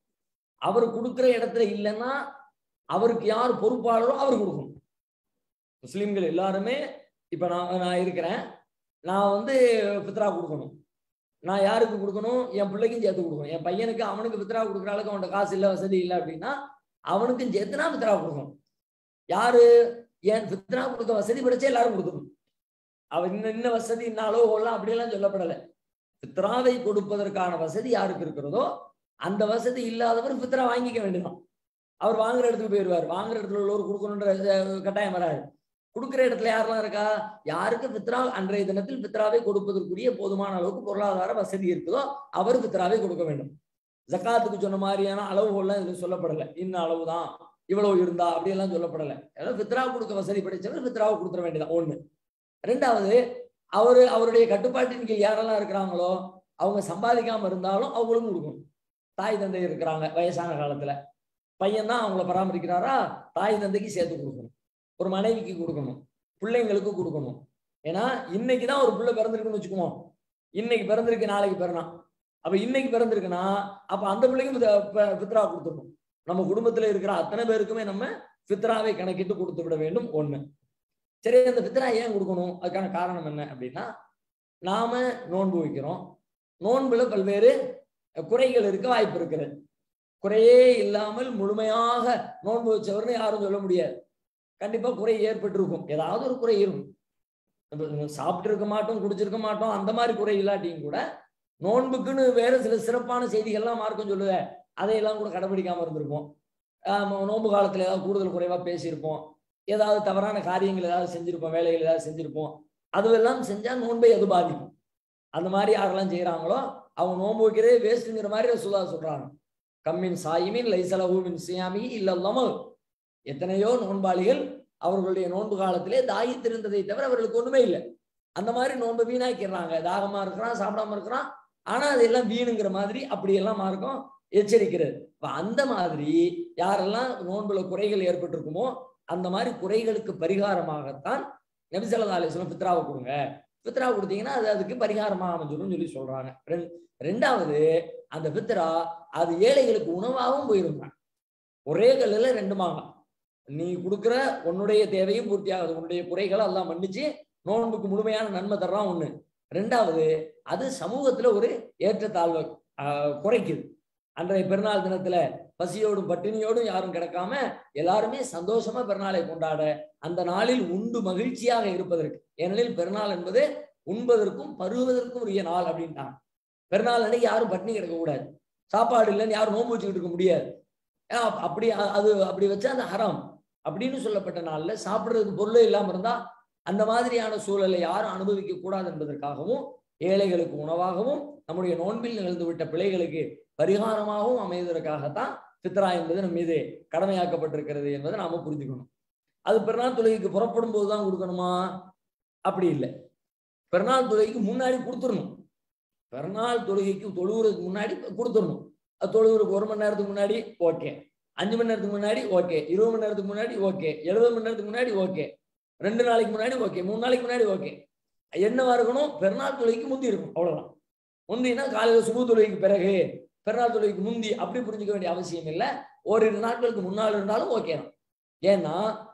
அவர் கொடுக்குற இடத்துல இல்லைன்னா அவருக்கு யார் பொறுப்பாளரோ அவர் கொடுக்கணும் முஸ்லீம்கள் எல்லாருமே இப்ப நான் நான் இருக்கிறேன் நான் வந்து ஃபித்ரா கொடுக்கணும் நான் யாருக்கு கொடுக்கணும் என் பிள்ளைக்கும் சேர்த்து கொடுக்கணும் என் பையனுக்கு அவனுக்கு ஃபித்ரா கொடுக்குற அளவுக்கு அவன்கிட்ட காசு இல்லை வசதி இல்லை அப்படின்னா அவனுக்கும் சேர்த்து நான் ஃபித்ரா கொடுக்கணும் யாரு என் ஃபித்ரா கொடுக்க வசதி படைச்சா எல்லாரும் கொடுக்கணும் அவன் இன்ன இன்ன வசதி இன்ன அளவுகோலாம் அப்படியெல்லாம் சொல்லப்படலை ஃபித்ராவை கொடுப்பதற்கான வசதி யாருக்கு இருக்கிறதோ அந்த வசதி இல்லாதவர் ஃபித்ரா வாங்கிக்க வேண்டியதான் அவர் வாங்குற இடத்துக்கு போயிடுவார் வாங்குற இடத்துல உள்ளவர் கொடுக்கணுன்ற அஹ், கட்டாயம் வராது கொடுக்குற இடத்துல யாரெல்லாம் இருக்கா யாருக்கு ஃபித்ரா அன்றைய தினத்தில் ஃபித்ராவை கொடுப்பதற்குரிய போதுமான அளவுக்கு பொருளாதார வசதி இருக்குதோ அவர் ஃபித்ராவை கொடுக்க வேண்டும் ஜக்காத்துக்கு சொன்ன மாதிரியான அளவுகள்லாம் இதுல சொல்லப்படலை இன்ன அளவுதான் இவ்வளவு இருந்தா அப்படியெல்லாம் சொல்லப்படலை அதாவது ஃபித்ரா கொடுக்க வசதி படைச்சவர் ஃபித்ராவை கொடுத்துட வேண்டியதான் ஒண்ணு ரெண்டாவது அவரு அவருடைய கட்டுப்பாட்டின் கீழ் யாரெல்லாம் இருக்கிறாங்களோ அவங்க சம்பாதிக்காம இருந்தாலும் அவங்களுக்கும் கொடுக்கணும் தாய் தந்தை இருக்கிறாங்க வயசான காலத்துல பையன் தான் அவங்கள பராமரிக்கிறாரா தாய் தந்தைக்கு சேர்த்து கொடுக்கணும் ஒரு மனைவிக்கு கொடுக்கணும் பிள்ளைங்களுக்கு கொடுக்கணும் ஏன்னா இன்னைக்கு தான் ஒரு பிள்ளை பிறந்திருக்குன்னு வச்சுக்குவோம் இன்னைக்கு பிறந்திருக்கு நாளைக்கு பிறனான் அப்ப இன்னைக்கு பிறந்திருக்குன்னா அப்ப அந்த பிள்ளைக்கும் பித- ப- பித்ரா கொடுத்துடணும் நம்ம குடும்பத்துல இருக்கிற அத்தனை பேருக்குமே நம்ம பித்ராவை கணக்கிட்டு கொடுத்து விட வேண்டும் ஒண்ணு சரி அந்த பித்ரா ஏன் கொடுக்கணும் அதுக்கான காரணம் என்ன அப்படின்னா நாம நோன்பு வைக்கிறோம் நோன்புல பல்வேறு குறைகள் இருக்க வாய்ப்பு இருக்கிறது குறையே இல்லாமல் முழுமையாக நோன்பு வச்சவர்னு யாரும் சொல்ல முடியாது கண்டிப்பா குறை ஏற்பட்டிருக்கும் ஏதாவது ஒரு குறை இருக்கும் நம்ம சாப்பிட்டு இருக்க மாட்டோம் குடிச்சிருக்க மாட்டோம் அந்த மாதிரி குறை இல்லாட்டியும் கூட நோன்புக்குன்னு வேற சில சிறப்பான செய்திகள்லாம் மார்க்கம் சொல்லுத அதையெல்லாம் கூட கடைபிடிக்காம இருந்திருப்போம் ஆஹ் நோன்பு காலத்துல ஏதாவது கூடுதல் குறைவா பேசியிருப்போம் ஏதாவது தவறான காரியங்கள் ஏதாவது செஞ்சிருப்போம் வேலைகள் ஏதாவது செஞ்சிருப்போம் அதுவெல்லாம் செஞ்சா நோன்பை அது பாதிக்கும் அந்த மாதிரி யாரெல்லாம் செய்யறாங்களோ அவங்க நோன்பு வைக்கிறதே வேஸ்ட்டுங்கிற மாதிரி ரசூலா சொல்றாங்க கம்மின் சாயிமின் லைசலஹூமின் சியாமி இல்லல்லாம எத்தனையோ நோன்பாளிகள் அவர்களுடைய நோன்பு காலத்திலே தாயித்திருந்ததை தவிர அவர்களுக்கு ஒண்ணுமே இல்லை அந்த மாதிரி நோன்பை வீணாக்கிடுறாங்க தாகமா இருக்கிறான் சாப்பிடாம இருக்கிறான் ஆனா அதெல்லாம் வீணுங்கிற மாதிரி அப்படியெல்லாம் மார்க்கம் எச்சரிக்கிறது இப்ப அந்த மாதிரி யாரெல்லாம் நோன்புல குறைகள் ஏற்பட்டிருக்குமோ அந்த மாதிரி குறைகளுக்கு பரிகாரமாகத்தான் நபிசல்லா அலிஸ்லாம் பித்ராவை கொடுங்க பித்ரா கொடுத்தீங்கன்னா அது அதுக்கு பரிகாரமாக அமைஞ்சிடும் சொல்லி சொல்றாங்க ரெண்- ரெண்டாவது அந்த பித்ரா அது ஏழைகளுக்கு உணவாகவும் போயிருந்தாங்க ஒரே கல்லுல ரெண்டு மாங்காய் நீ கொடுக்குற உன்னுடைய தேவையும் பூர்த்தி ஆகுது உன்னுடைய குறைகளை எல்லாம் மன்னிச்சு நோன்புக்கு முழுமையான நன்மை தர்றான் ஒண்ணு ரெண்டாவது அது சமூகத்துல ஒரு ஏற்றத்தாழ்வை ஆஹ், குறைக்குது அன்றைய பெருநாள் தினத்துல பசியோடும் பட்டினியோடும் யாரும் கிடக்காம எல்லாருமே சந்தோஷமா பெருநாளை கொண்டாட அந்த நாளில் உண்டு மகிழ்ச்சியாக இருப்பதற்கு ஏனெனில் பெருநாள் என்பது உண்பதற்கும் பருவதற்கும் உரிய நாள் அப்படின்ட்டாங்க பெருநாள் அன்னைக்கு யாரும் பட்டினி கிடக்க கூடாது சாப்பாடு இல்லைன்னு யாரும் நோன்பு வச்சுக்கிட்டு இருக்க முடியாது ஏன்னா, அப்- அப்படி அ- அது அப்படி வச்சா அது ஹராம் அப்படின்னு சொல்லப்பட்ட நாள்ல சாப்பிடுறதுக்கு பொருளே இல்லாம இருந்தா அந்த மாதிரியான சூழலை யாரும் அனுபவிக்க கூடாது என்பதற்காகவும் ஏழைகளுக்கு உணவாகவும் நம்முடைய நோன்பில் நிகழ்ந்து விட்ட பிழைகளுக்கு பரிகாரமாகவும் அமைவதற்காகத்தான் பித்ரா என்பது நம் மீது கடமையாக்கப்பட்டிருக்கிறது என்பதை நாம புரிஞ்சுக்கணும் அது பெருநாள் தொழுகைக்கு புறப்படும் போதுதான் கொடுக்கணுமா அப்படி இல்லை பெருநாள் தொழுகைக்கு முன்னாடி கொடுத்துடணும் பெருநாள் தொழுகைக்கு தொழுகிறதுக்கு முன்னாடி கொடுத்துடணும் அது தொழுகிறதுக்கு ஒரு மணி நேரத்துக்கு முன்னாடி ஓகே அஞ்சு மணி நேரத்துக்கு முன்னாடி ஓகே இருபது மணி நேரத்துக்கு முன்னாடி ஓகே எழுபது மணி நேரத்துக்கு முன்னாடி ஓகே ரெண்டு நாளைக்கு முன்னாடி ஓகே மூணு நாளைக்கு முன்னாடி ஓகே என்னவா இருக்கணும் பெருநாள் தொழுகைக்கு முந்தி இருக்கும் அவ்வளவுதான் முந்தினா காலையில சுபு தொழுகைக்கு பிறகு பெருநாள் தொழுகைக்கு முந்தி அப்படி புரிஞ்சுக்க வேண்டிய அவசியம் இல்லை ஓரிரு நாட்களுக்கு முன்னால் இருந்தாலும் ஓகே தான் ஏன்னா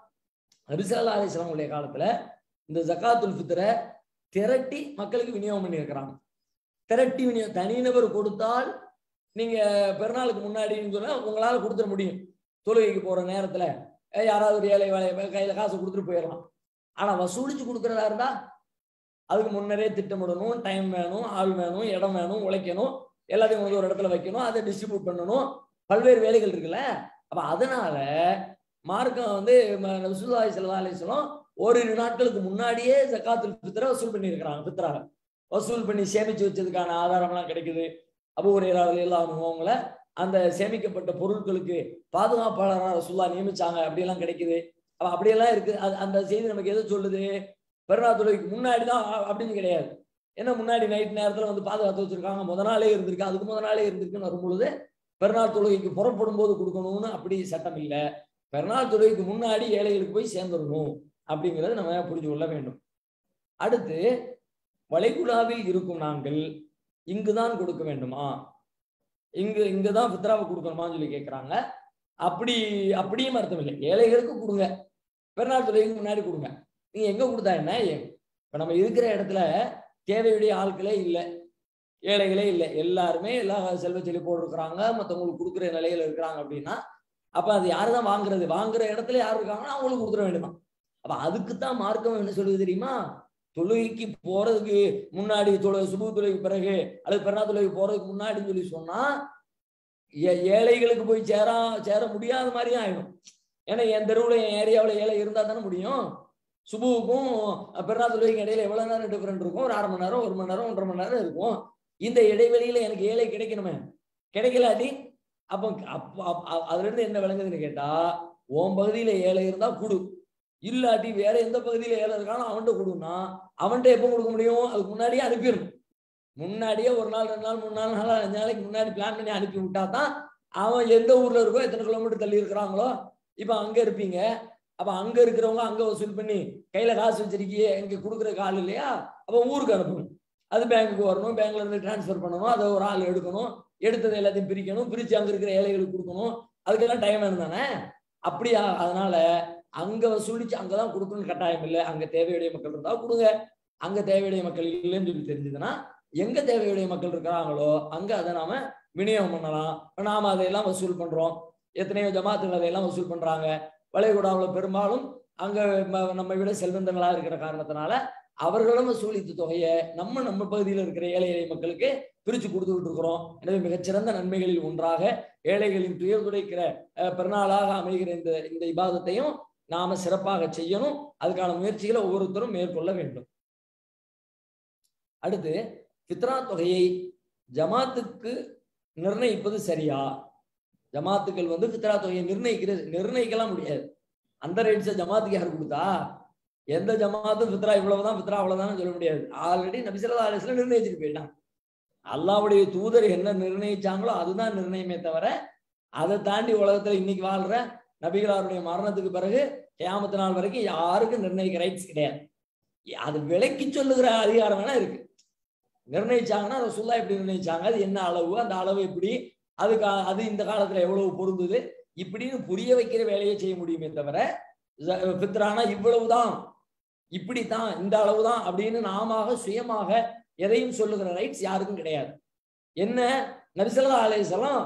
நபிசல்லா அலிஸ்லாமுடைய காலத்துல இந்த ஜக்காத்துல் ஃபித்ரை திரட்டி மக்களுக்கு விநியோகம் பண்ணியிருக்கிறாங்க திரட்டி விநியோகம் தனிநபர் கொடுத்தால் நீங்க பெருநாளுக்கு முன்னாடின்னு சொன்னா உங்களால கொடுத்துட முடியும் தொழுகைக்கு போற நேரத்துல அஹ் யாராவது ஒரு ஏழை வேலை கையில காசு கொடுத்துட்டு போயிடலாம் ஆனா வசூலிச்சு கொடுக்கறதா இருந்தா அதுக்கு முன்னரே திட்டமிடணும் டைம் வேணும் ஆள் வேணும் இடம் வேணும் உழைக்கணும் எல்லாத்தையும் கொண்டு ஒரு இடத்துல வைக்கணும் அதை டிஸ்ட்ரிபியூட் பண்ணணும் பல்வேறு வேலைகள் இருக்குல்ல அப்ப அதனால மார்க்கம் வந்து ரசூலுல்லாஹி ஸல்லல்லாஹு அலைஹி வஸல்லம் ஓரிரு நாட்களுக்கு முன்னாடியே ஜக்காத்துல் ஃபித்ரை வசூல் பண்ணியிருக்கிறாங்க ஃபித்ராவை வசூல் பண்ணி சேமிச்சு வச்சதுக்கான ஆதாரம்லாம் கிடைக்குது அபு ஹுரைராவில் எல்லாம் அவங்கள அந்த சேமிக்கப்பட்ட பொருட்களுக்கு பாதுகாப்பாளராக ரசூல்லா நியமிச்சாங்க அப்படியெல்லாம் கிடைக்குது அப்ப அப்படியெல்லாம் இருக்கு அது அந்த செய்தி நமக்கு எதை சொல்லுது பெருநாள் தொழுகைக்கு முன்னாடி தான் அப்படின்னு கிடையாது ஏன்னா முன்னாடி நைட் நேரத்துல வந்து பாதுகாத்து வச்சிருக்காங்க முத நாளே இருந்திருக்கு அதுக்கு முத நாளே இருந்திருக்குன்னு வரும்பொழுது பெருநாள் தொழுகைக்கு புறப்படும் போது கொடுக்கணும்னு அப்படி சட்டம் இல்லை பெருநாள் தொழுகைக்கு முன்னாடி ஏழைகளுக்கு போய் சேர்ந்துடணும் அப்படிங்கிறத நம்ம புரிஞ்சு கொள்ள வேண்டும் அடுத்து வளைகுடாவில் இருக்கும் நாங்கள் இங்குதான் கொடுக்க வேண்டுமா இங்கு இங்குதான் ஃபித்ராவை கொடுக்கணுமான்னு சொல்லி கேட்குறாங்க அப்படி அப்படியும் அர்த்தம் இல்லை ஏழைகளுக்கு கொடுங்க பெருநாள் தொழுகைக்கு முன்னாடி கொடுங்க நீங்க எங்க கொடுத்தா என்ன இப்ப நம்ம இருக்கிற இடத்துல தேவையுடைய ஆட்களே இல்லை ஏழைகளே இல்லை எல்லாருமே எல்லா செல்வ செழிப்போடு இருக்கிறாங்க மற்றவங்களுக்கு கொடுக்குற நிலையில இருக்கிறாங்க அப்படின்னா அப்ப அது யாரு தான் வாங்குறது வாங்குற இடத்துல யார் இருக்காங்கன்னா அவங்களுக்கு கொடுத்துட வேண்டுமா அப்ப அதுக்கு தான் மார்க்கம் என்ன சொல்லுது தெரியுமா தொழுகைக்கு போறதுக்கு முன்னாடி தொழு சுபு தொழுகைக்கு பிறகு அல்லது பெருநா தொழுகைக்கு போறதுக்கு முன்னாடின்னு சொல்லி சொன்னா ஏ- ஏழைகளுக்கு போய் சேரா சேர முடியாத மாதிரியும் ஆயிடும் ஏன்னா என் தெருவில் என் ஏரியாவில் ஏழை இருந்தா தானே முடியும் சுபுவுக்கும் பெருநா தொழுகைக்கு இடையில எவ்வளவு நேரம் டிஃபரெண்ட் இருக்கும் ஒரு அரை மணி நேரம் ஒரு மணி நேரம் ஒன்றரை மணி நேரம் இருக்கும் இந்த இடைவெளியில எனக்கு ஏழை கிடைக்கணுமே கிடைக்கலாட்டி அப்போ அப்ப அப்ப- அ- அதுல இருந்து என்ன விளங்குதுன்னு கேட்டா உன் பகுதியில ஏழை இருந்தா குடு இல்லாட்டி வேற எந்த பகுதியில ஏழை இருக்கானோ அவன்கிட்ட கொடுன்னா அவன்கிட்ட எப்போ கொடுக்க முடியும் அதுக்கு முன்னாடியே அனுப்பிடணும் முன்னாடியே ஒரு நாள் ரெண்டு நாள் மூணு நாள் நாலு அஞ்சு நாளைக்கு முன்னாடி பிளான் பண்ணி அனுப்பி விட்டா தான் அவன் எந்த ஊர்ல இருக்கோ எத்தனை கிலோமீட்டர் தள்ளி இருக்கிறாங்களோ இப்ப அங்க இருப்பீங்க அப்ப அங்க இருக்கிறவங்க அங்க வசூல் பண்ணி கையில காசு வச்சிருக்கியே இங்க கொடுக்குற ஆள் இல்லையா அப்ப ஊருக்கு அனுப்பணும் அது பேங்க்குக்கு வரணும் பேங்க்ல இருந்து டிரான்ஸ்ஃபர் பண்ணணும் அதை ஒரு ஆள் எடுக்கணும் எடுத்தது எல்லாத்தையும் பிரிக்கணும் பிரிச்சு அங்க இருக்கிற ஏழைகளுக்கு கொடுக்கணும் அதுக்கெல்லாம் டைம் வேணும் தானே அப்படியா அதனால அங்க வசூலிச்சு அங்கதான் கொடுக்கணும்னு கட்டாயம் இல்லை அங்க தேவையுடைய மக்கள் இருந்தா கொடுங்க அங்க தேவையுடைய மக்கள் இல்லைன்னு சொல்லி தெரிஞ்சதுன்னா எங்க தேவையுடைய மக்கள் இருக்கிறாங்களோ அங்க அதை நாம விநியோகம் பண்ணலாம் இப்ப நாம அதையெல்லாம் வசூல் பண்றோம் எத்தனையோ ஜமாத்துகள் அதையெல்லாம் வசூல் பண்றாங்க வளைகுடாவில் பெரும்பாலும் அங்க ம- நம்மை விட செல்வந்தங்களா இருக்கிற காரணத்தினால அவர்களும் வசூலித்த தொகையை நம்ம நம்ம பகுதியில் இருக்கிற ஏழை எளிய மக்களுக்கு பிரிச்சு கொடுத்துக்கிட்டு இருக்கிறோம் எனவே மிகச்சிறந்த நன்மைகளில் ஒன்றாக ஏழைகளின் துயர் துடைக்கிற அஹ், பெருநாளாக அமைகிற இந்த இந்த இபாதத்தையும் நாம சிறப்பாக செய்யணும் அதுக்கான முயற்சிகளை ஒவ்வொருத்தரும் மேற்கொள்ள வேண்டும் அடுத்து ஃபித்ரா தொகையை ஜமாத்துக்கு நிர்ணயிப்பது சரியா ஜமாத்துக்கள் வந்து ஃபித்ரா தொகையை நிர்ணயிக்கிறது நிர்ணயிக்கலாம் முடியாது அந்த ரேட்ஸை ஜமாத்துக்கு யார் கொடுத்தா எந்த ஜமாத்தும் ஃபித்ரா இவ்வளவுதான் ஃபித்ரா அவ்வளவுதான் சொல்ல முடியாது ஆல்ரெடி நபிசல்லா அலிஸ்ல நிர்ணயிச்சுட்டு போயிட்டாங்க அல்லாவுடைய தூதர் என்ன நிர்ணயிச்சாங்களோ அதுதான் நிர்ணயமே தவிர அதை தாண்டி உலகத்துல இன்னைக்கு வாழ்ற நபிகளாருடைய மரணத்துக்கு பிறகு கியாமத்து நாள் வரைக்கும் யாருக்கும் நிர்ணயிக்க ரைட்ஸ் கிடையாது அது விலைக்கு சொல்லுகிற அதிகாரம் வேணா இருக்கு நிர்ணயிச்சாங்கன்னா ரசூல்லா எப்படி நிர்ணயிச்சாங்க அது என்ன அளவு அந்த அளவு எப்படி அதுக்கு அது இந்த காலத்துல எவ்வளவு பொருந்துது இப்படின்னு புரிய வைக்கிற வேலையை செய்ய முடியுமே தவிர ஜ- ஃபித்ரானா இவ்வளவுதான் இப்படித்தான் இந்த அளவுதான் அப்படின்னு நாம சுயமாக எதையும் சொல்லுகிற ரைட்ஸ் யாருக்கும் கிடையாது என்ன நபிசல்லா அலைசலாம்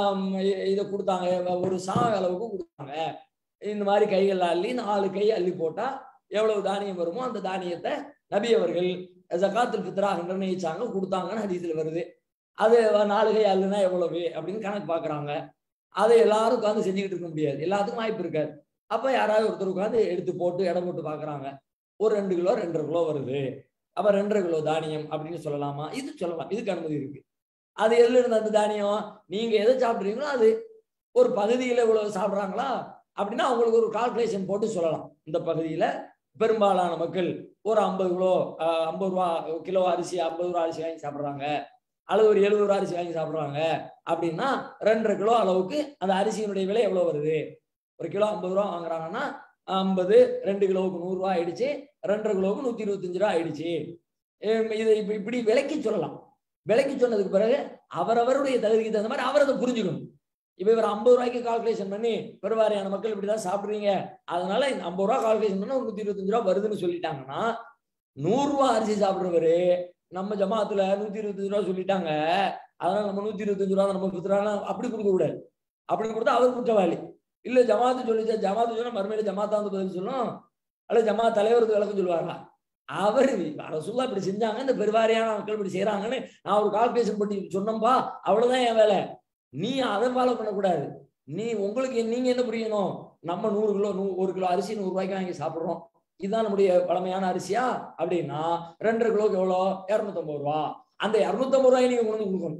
இதை கொடுத்தாங்க ஒரு சா அளவுக்கு கொடுத்தாங்க இந்த மாதிரி கைகள் அள்ளி நாலு கை அள்ளி போட்டா எவ்வளவு தானியம் வருமோ அந்த தானியத்தை நபி அவர்கள் ஜகாத்துல் ஃபித்ராக நிர்ணயிச்சாங்க கொடுத்தாங்கன்னு ஹதீஸ்ல வருது அது நாலு கை அள்ளுனா எவ்வளவு அப்படின்னு கணக்கு பார்க்கறாங்க அதை எல்லாரும் உட்காந்து செஞ்சுக்கிட்டு இருக்க முடியாது எல்லாத்துக்கும் வாய்ப்பு இருக்காது அப்ப யாராவது ஒருத்தர் உட்காந்து எடுத்து போட்டு எடை போட்டு பார்க்கறாங்க ஒரு ரெண்டு கிலோ ரெண்டரை கிலோ வருது அப்ப ரெண்டரை கிலோ தானியம் அப்படின்னு சொல்லலாமா இது சொல்லலாம் இதுக்கு அனுமதி இருக்கு அது எதுல இருந்து அந்த தானியம் நீங்க எதை சாப்பிட்றீங்களோ அது ஒரு பகுதியில இவ்வளவு சாப்பிட்றாங்களா அப்படின்னா அவங்களுக்கு ஒரு கால்குலேஷன் போட்டு சொல்லலாம் இந்த பகுதியில பெரும்பாலான மக்கள் ஒரு ஐம்பது கிலோ ஆஹ், ஐம்பது ரூபா கிலோ அரிசி ஐம்பது ரூபா அரிசி வாங்கி சாப்பிட்றாங்க அல்லது ஒரு எழுபது ரூபா அரிசி வாங்கி சாப்பிட்றாங்க அப்படின்னா ரெண்டரை கிலோ அளவுக்கு அந்த அரிசியினுடைய விலை எவ்வளவு வருது ஒரு கிலோ ஐம்பது ரூபா வாங்குறாங்கன்னா ஐம்பது ரெண்டு கிலோவுக்கு நூறு ரூபா ஆயிடுச்சு ரெண்டரை கிலோவுக்கு நூத்தி இருபத்தஞ்சு ரூபா ஆயிடுச்சு ஹம் இதை இப்ப- இப்படி விலைக்கு சொல்லலாம் விலைக்கு சொன்னதுக்கு பிறகு அவரவருடைய தகுதிக்கு தகுந்த மாதிரி அவர் அதை புரிஞ்சுக்கணும் இப்ப இவர் ஐம்பது ரூபாய்க்கு கால்குலேஷன் பண்ணி பெருவாரியான மக்கள் இப்படிதான் சாப்பிடுறீங்க அதனால இந்த ஐம்பது ரூபா கால்குலேஷன் பண்ணா ஒரு நூத்தி இருபத்தஞ்சு ரூபா வருதுன்னு சொல்லிட்டாங்கன்னா நூறு ரூபா அரிசி சாப்பிடுறவரு நம்ம ஜமாத்துல நூத்தி இருபத்தஞ்சு ரூபா சொல்லிட்டாங்க அதனால நம்ம நூத்தி இருபத்தஞ்சு ரூபா நம்ம குத்துறாங்க அப்படி கொடுக்க கூடாது அப்படி கொடுத்தா அவர் குற்றவாளி இல்ல ஜமாத்து சொல்லிச்சா ஜமாத்து சொன்னா மறுமையில ஜமாத்தா வந்து பதில் சொல்லும் அல்ல ஜமாத் தலைவருக்கு விளக்கம் சொல்லுவாரா அவர் ரசூல்லா இப்படி செஞ்சாங்க இந்த பெருவாரியான மக்கள் இப்படி செய்யறாங்கன்னு நான் ஒரு கால்குலேஷன் பண்ணி சொன்னோம்பா அவ்வளவுதான் என் வேலை நீ அதை ஃபாலோ பண்ணக்கூடாது நீ உங்களுக்கு நீங்க என்ன புரியணும் நம்ம நூறு கிலோ நூ ஒரு கிலோ அரிசி நூறு ரூபாய்க்கு வாங்கி சாப்பிடுறோம் இதுதான் நம்முடைய பழமையான அரிசியா அப்படின்னா ரெண்டரை கிலோக்கு எவ்வளோ இரநூத்தம்பது ரூபா அந்த இரநூத்தம்பது ரூபாய் நீங்க கொண்டு வந்து கொடுக்கணும்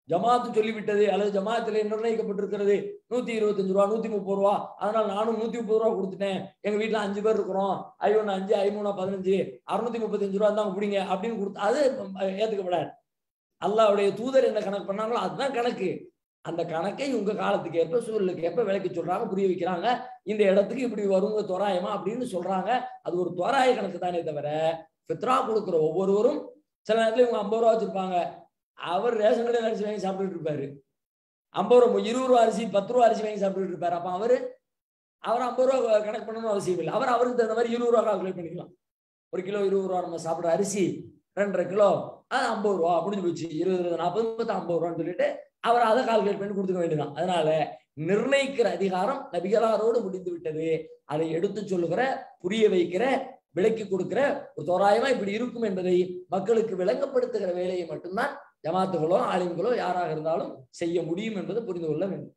ஜமாத்து சொல்லிவிட்டது அல்லது ஜமாத்துல நிர்ணயிக்கப்பட்டிருக்கிறது நூத்தி இருபத்தஞ்சு ரூபா நூத்தி முப்பது ரூபா அதனால நானும் நூத்தி முப்பது ரூபா கொடுத்துட்டேன் எங்க வீட்டுல அஞ்சு பேர் இருக்கிறோம் ஐ ஒண்ணு அஞ்சு ஐ மூணு பதினஞ்சு அறுநூத்தி முப்பத்தஞ்சு ரூபா தான் பிடிங்க அப்படின்னு கொடுத்து அது ஏத்துக்கப்படாது அல்லாவுடைய தூதர் என்ன கணக்கு பண்ணாங்களோ அதுதான் கணக்கு அந்த கணக்கை உங்க காலத்துக்கு ஏற்ப சூழலுக்கு ஏற்ப விலைக்கு சொல்றாங்க புரிய வைக்கிறாங்க இந்த இடத்துக்கு இப்படி வருங்க தோராயமா அப்படின்னு சொல்றாங்க அது ஒரு தோராய கணக்கு தானே தவிர ஃபித்ரா கொடுக்குற ஒவ்வொருவரும் சில நேரத்துல இவங்க ஐம்பது ரூபா வச்சிருப்பாங்க அவர் ரேஷன் கடையில் அரிசி வாங்கி சாப்பிட்டுட்டு இருப்பாரு ஐம்பது ரூபா இருபது ரூபா அரிசி பத்து ரூபா அரிசி வாங்கி சாப்பிட்டுட்டு இருப்பாரு அப்ப அவரு அவர் ஐம்பது ரூபா கணக்கு பண்ணணும் அவசியம் இல்லை அவர் அவருக்கு தகுந்த மாதிரி இருபது ரூபா கால்குலேட் பண்ணிக்கலாம் ஒரு கிலோ இருபது ரூபா நம்ம சாப்பிட்ற அரிசி ரெண்டரை கிலோ அது ஐம்பது ரூபா முடிஞ்சு போச்சு இருபது இருபது நாற்பது முப்பத்தி ஐம்பது ரூபான்னு சொல்லிட்டு அவர் அதை கால்குலேட் பண்ணி கொடுத்துக்க வேண்டியதான் அதனால நிர்ணயிக்கிற அதிகாரம் நபிகளாரோடு முடிந்து விட்டது அதை எடுத்து சொல்லுகிற புரிய வைக்கிற விலைக்கு கொடுக்கிற ஒரு தோராயமா இப்படி இருக்கும் என்பதை மக்களுக்கு விளங்கப்படுத்துகிற வேலையை மட்டும்தான் ஜமாத்துகளோ ஆலிம்களோ யாராக இருந்தாலும் செய்ய முடியும் என்பதை புரிந்து கொள்ள வேண்டும்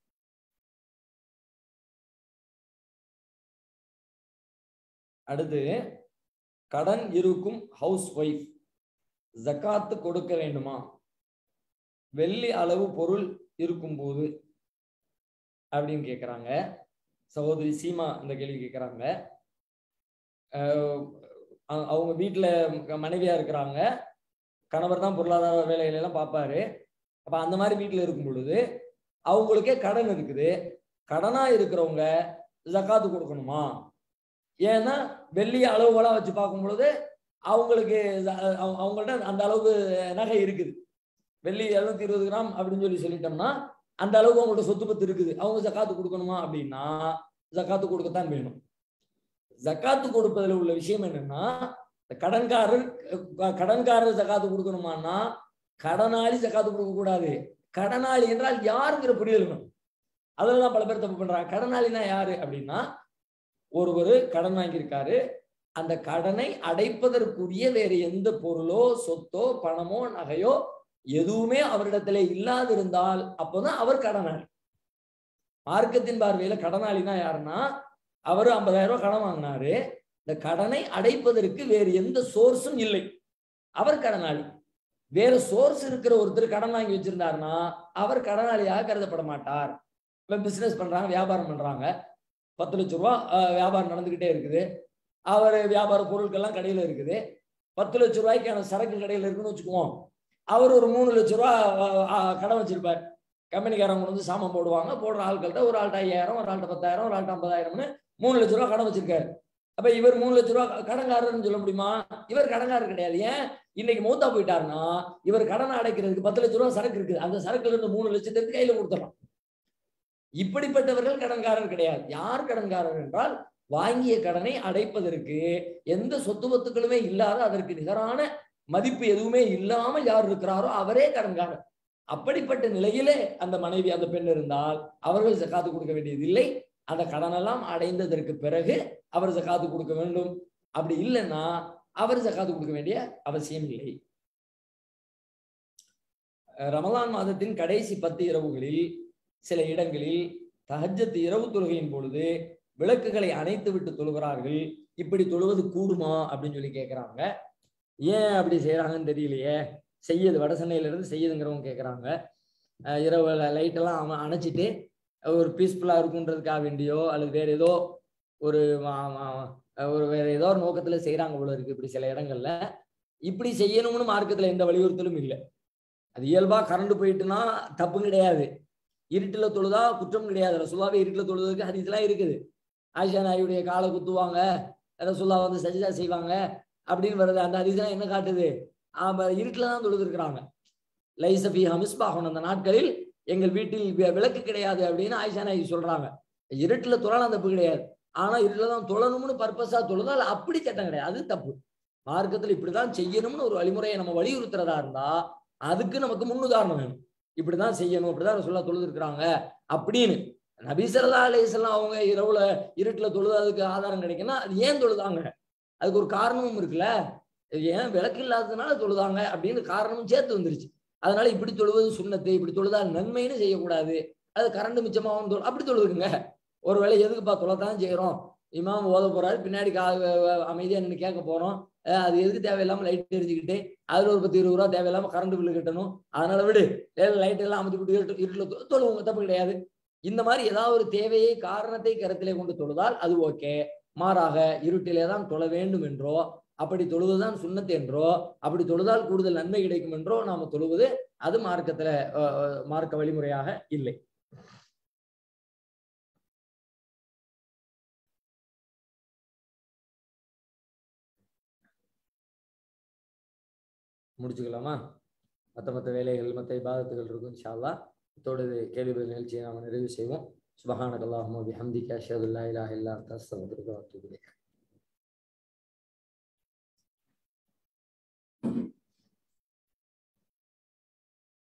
அடுத்து கடன் இருக்கும் ஹவுஸ் ஒய்ஃப் ஜக்காத்து கொடுக்க வேண்டுமா வெள்ளி அளவு பொருள் இருக்கும்போது அப்படின்னு கேட்குறாங்க சகோதரி சீமா இந்த கேள்வி கேட்குறாங்க அவங்க வீட்டில் மனைவியா இருக்கிறாங்க கணவர் தான் பொருளாதார வேலைகளை எல்லாம் பார்ப்பாரு அப்ப அந்த மாதிரி வீட்டில் இருக்கும் பொழுது அவங்களுக்கே கடன் இருக்குது கடனா இருக்கிறவங்க ஜக்காத்து கொடுக்கணுமா ஏன்னா வெள்ளி அளவுகளா வச்சு பார்க்கும் பொழுது அவங்களுக்கு அவங்கள்ட்ட அந்த அளவுக்கு நகை இருக்குது வெள்ளி எழுநூத்தி இருபது கிராம் அப்படின்னு சொல்லி சொல்லிட்டோம்னா அந்த அளவுக்கு அவங்கள்ட்ட சொத்து பத்து இருக்குது அவங்க ஜக்காத்து கொடுக்கணுமா அப்படின்னா ஜக்காத்து கொடுக்கத்தான் வேணும் ஜக்காத்து கொடுப்பதில் உள்ள விஷயம் என்னன்னா கடன்காரர் கடன்காரர் ஜக்காத்து கொடுக்கணுமான்னா கடனாளி ஜக்காத்து கொடுக்க கூடாது கடனாளி என்றால் யாருங்கிற புரிதல் வேணும் அதுலதான் பல பேர் தப்பு பண்றாங்க கடனாளினா யாரு அப்படின்னா ஒருவர் கடன் வாங்கியிருக்காரு அந்த கடனை அடைப்பதற்குரிய வேறு எந்த பொருளோ சொத்தோ பணமோ நகையோ எதுவுமே அவரிடத்துல இல்லாதிருந்தால் அப்போதான் அவர் கடனாளி மார்க்கத்தின் பார்வையில கடனாளினா யாருன்னா அவரு ஐம்பதாயிரம் ரூபாய் கடன் வாங்கினாரு இந்த கடனை அடைப்பதற்கு வேறு எந்த சோர்ஸும் இல்லை அவர் கடனாளி வேற சோர்ஸ் இருக்கிற ஒருத்தர் கடன் வாங்கி வச்சிருந்தாருன்னா அவர் கடனாளியாக கருதப்பட மாட்டார் இப்போ பிசினஸ் பண்றாங்க வியாபாரம் பண்றாங்க பத்து லட்ச ரூபா வியாபாரம் நடந்துகிட்டே இருக்குது அவர் வியாபார பொருட்கள்லாம் கடையில் இருக்குது பத்து லட்ச ரூபாய்க்கான சரக்கு கடையில் இருக்குன்னு வச்சுக்குவோம் அவர் ஒரு மூணு லட்ச ரூபா கடன் வச்சிருப்பார் கம்பெனிக்காரங்க வந்து சாமான் போடுவாங்க போடுற ஆட்கள்கிட்ட ஒரு ஆள்கிட்ட ஐயாயிரம் ஒரு ஆள்கிட்ட பத்தாயிரம் ஒரு ஆள்கிட்ட ஐம்பதாயிரம்னு மூணு லட்ச ரூபா கடன் வச்சிருக்காரு அப்ப இவர் மூணு லட்ச ரூபா கடன்காரர்னு சொல்ல முடியுமா இவர் கடன்காரர் கிடையாது ஏன் இன்னைக்கு மூத்தா போயிட்டாருன்னா இவர் கடனை அடைக்கிறதுக்கு பத்து லட்ச ரூபா சரக்கு இருக்குது அந்த சரக்குல இருந்து மூணு லட்சத்திற்கு கையில கொடுத்துடலாம் இப்படிப்பட்டவர்கள் கடன்காரர் கிடையாது யார் கடன்காரர் என்றால் வாங்கிய கடனை அடைப்பதற்கு எந்த சொத்து பத்துக்களுமே இல்லாத அதற்கு நிகரான மதிப்பு எதுவுமே இல்லாமல் யார் இருக்கிறாரோ அவரே கடன்காரர் அப்படிப்பட்ட நிலையிலே அந்த மனைவி அந்த பெண் இருந்தால் அவர்கள் ஜக்காத்து கொடுக்க வேண்டியது இல்லை அந்த கடனெல்லாம் அடைந்ததற்கு பிறகு அவர் ஜக்காத்து கொடுக்க வேண்டும் அப்படி இல்லைன்னா அவர் ஜக்காத்து கொடுக்க வேண்டிய அவசியம் இல்லை ரமலான் மாதத்தின் கடைசி பத்து இரவுகளில் சில இடங்களில் தஹஜத்து இரவு தொழுகையின் பொழுது விளக்குகளை அணைத்து விட்டு தொழுகிறார்கள் இப்படி தொழுவது கூடுமா அப்படின்னு சொல்லி கேட்குறாங்க ஏன் அப்படி செய்யறாங்கன்னு தெரியலையே செய்யது வட சென்னையில இருந்து செய்யுதுங்கிறவங்க கேட்குறாங்க இரவு லைட்டெல்லாம் அவன் அணைச்சிட்டு ஒரு பீஸ்ஃபுல்லாக இருக்குன்றதுக்காக வேண்டியோ அல்லது வேற ஏதோ ஒரு ஒரு வேற ஏதோ ஒரு நோக்கத்துல செய்யறாங்க போல இருக்கு இப்படி சில இடங்கள்ல இப்படி செய்யணும்னு மார்க்கத்துல எந்த வலியுறுத்தலும் இல்லை அது இயல்பா கரண்ட் போயிட்டுனா தப்பு கிடையாது இருட்டுல தொழுதா குற்றம் கிடையாது ரசுல்லாவே இருட்டுல தொழுதுக்கு ஹதீஸ்லாம் இருக்குது ஆயிஷா நாயுடைய காலை குத்துவாங்க ரசுல்லா வந்து சஜிதா செய்வாங்க அப்படின்னு வருது அந்த ஹதீஸ்லாம் என்ன காட்டுது இருட்டுல தான் தொழுதுருக்குறாங்க லைசபி ஹமிஸ்பாகன் அந்த நாட்களில் எங்கள் வீட்டில் விளக்கு கிடையாது அப்படின்னு ஆயிஷா நாயகி சொல்றாங்க இருட்டுல தொழலாம் தப்பு கிடையாது ஆனா இருட்டுல தான் தொழணும்னு பர்பஸா தொழுதால் அப்படி சட்டம் கிடையாது அது தப்பு மார்க்கத்துல இப்படிதான் செய்யணும்னு ஒரு வழிமுறையை நம்ம வலியுறுத்துறதா இருந்தா அதுக்கு நமக்கு முன்னுதாரணம் வேணும் இப்படிதான் செய்யணும் இப்படிதான் சொல்ல தொழுது இருக்கிறாங்க அப்படின்னு நபிசல்லா அலிஸ்லாம் அவங்க இரவுல இருட்டுல தொழுது அதுக்கு ஆதாரம் கிடைக்குன்னா அது ஏன் தொழுதாங்க அதுக்கு ஒரு காரணமும் இருக்குல்ல ஏன் விளக்கு இல்லாததுனால தொழுதாங்க அப்படின்னு காரணமும் சேர்த்து வந்துருச்சு அதனால இப்படி தொழுவது சுண்ணத்து இப்படி தொழுதால் நன்மைன்னு செய்யக்கூடாது அது கரண்ட் மிச்சமாகவும் தொழு அப்படி தொழுதுங்க ஒருவேளை எதுக்குப்பா தொலைத்தான் செய்யறோம் இமாம் ஓத போறாரு பின்னாடி கா வ- வ- அமைதியா நின்று கேட்க போறோம் அஹ் அது எதுக்கு தேவையில்லாம லைட் எரிஞ்சுக்கிட்டு அதுல ஒரு பத்து இருபது ரூபா தேவையில்லாம கரண்ட் பில்லு கட்டணும் அதனால விடு லைட் எல்லாம் அமைச்சு விட்டு இருட்டு இருட்டில் தொ- தொழுவுங்க தப்பு கிடையாது இந்த மாதிரி ஏதாவது ஒரு தேவையை காரணத்தை கருத்திலே கொண்டு தொழுதால் அது ஓகே மாறாக இருட்டிலே தான் தொழ வேண்டும் என்றோ அப்படி தொழுவதுதான் சுண்ணத்து என்றோ அப்படி தொழுதால் கூடுதல் நன்மை கிடைக்கும் என்றோ நாம தொழுவது அது மார்க்கத்துல அஹ், அஹ், மார்க்க வழிமுறையாக இல்லை முடிச்சுக்கலாமா மற்ற மற்ற வேலைகள் மற்ற இபாதத்துகள் இருக்கும் இன்ஷா அல்லாஹ் இதோடு கேள்வி பதில் நிகழ்ச்சியை நாம் நிறைவு செய்வோம் சுபஹானகல்லாஹும்ம பிஹம்திக அஷ்ஹது அல்லா இலாஹ இல்லா அன்த அஸ்தக்ஃபிருக வ அத்தூபு இலைக்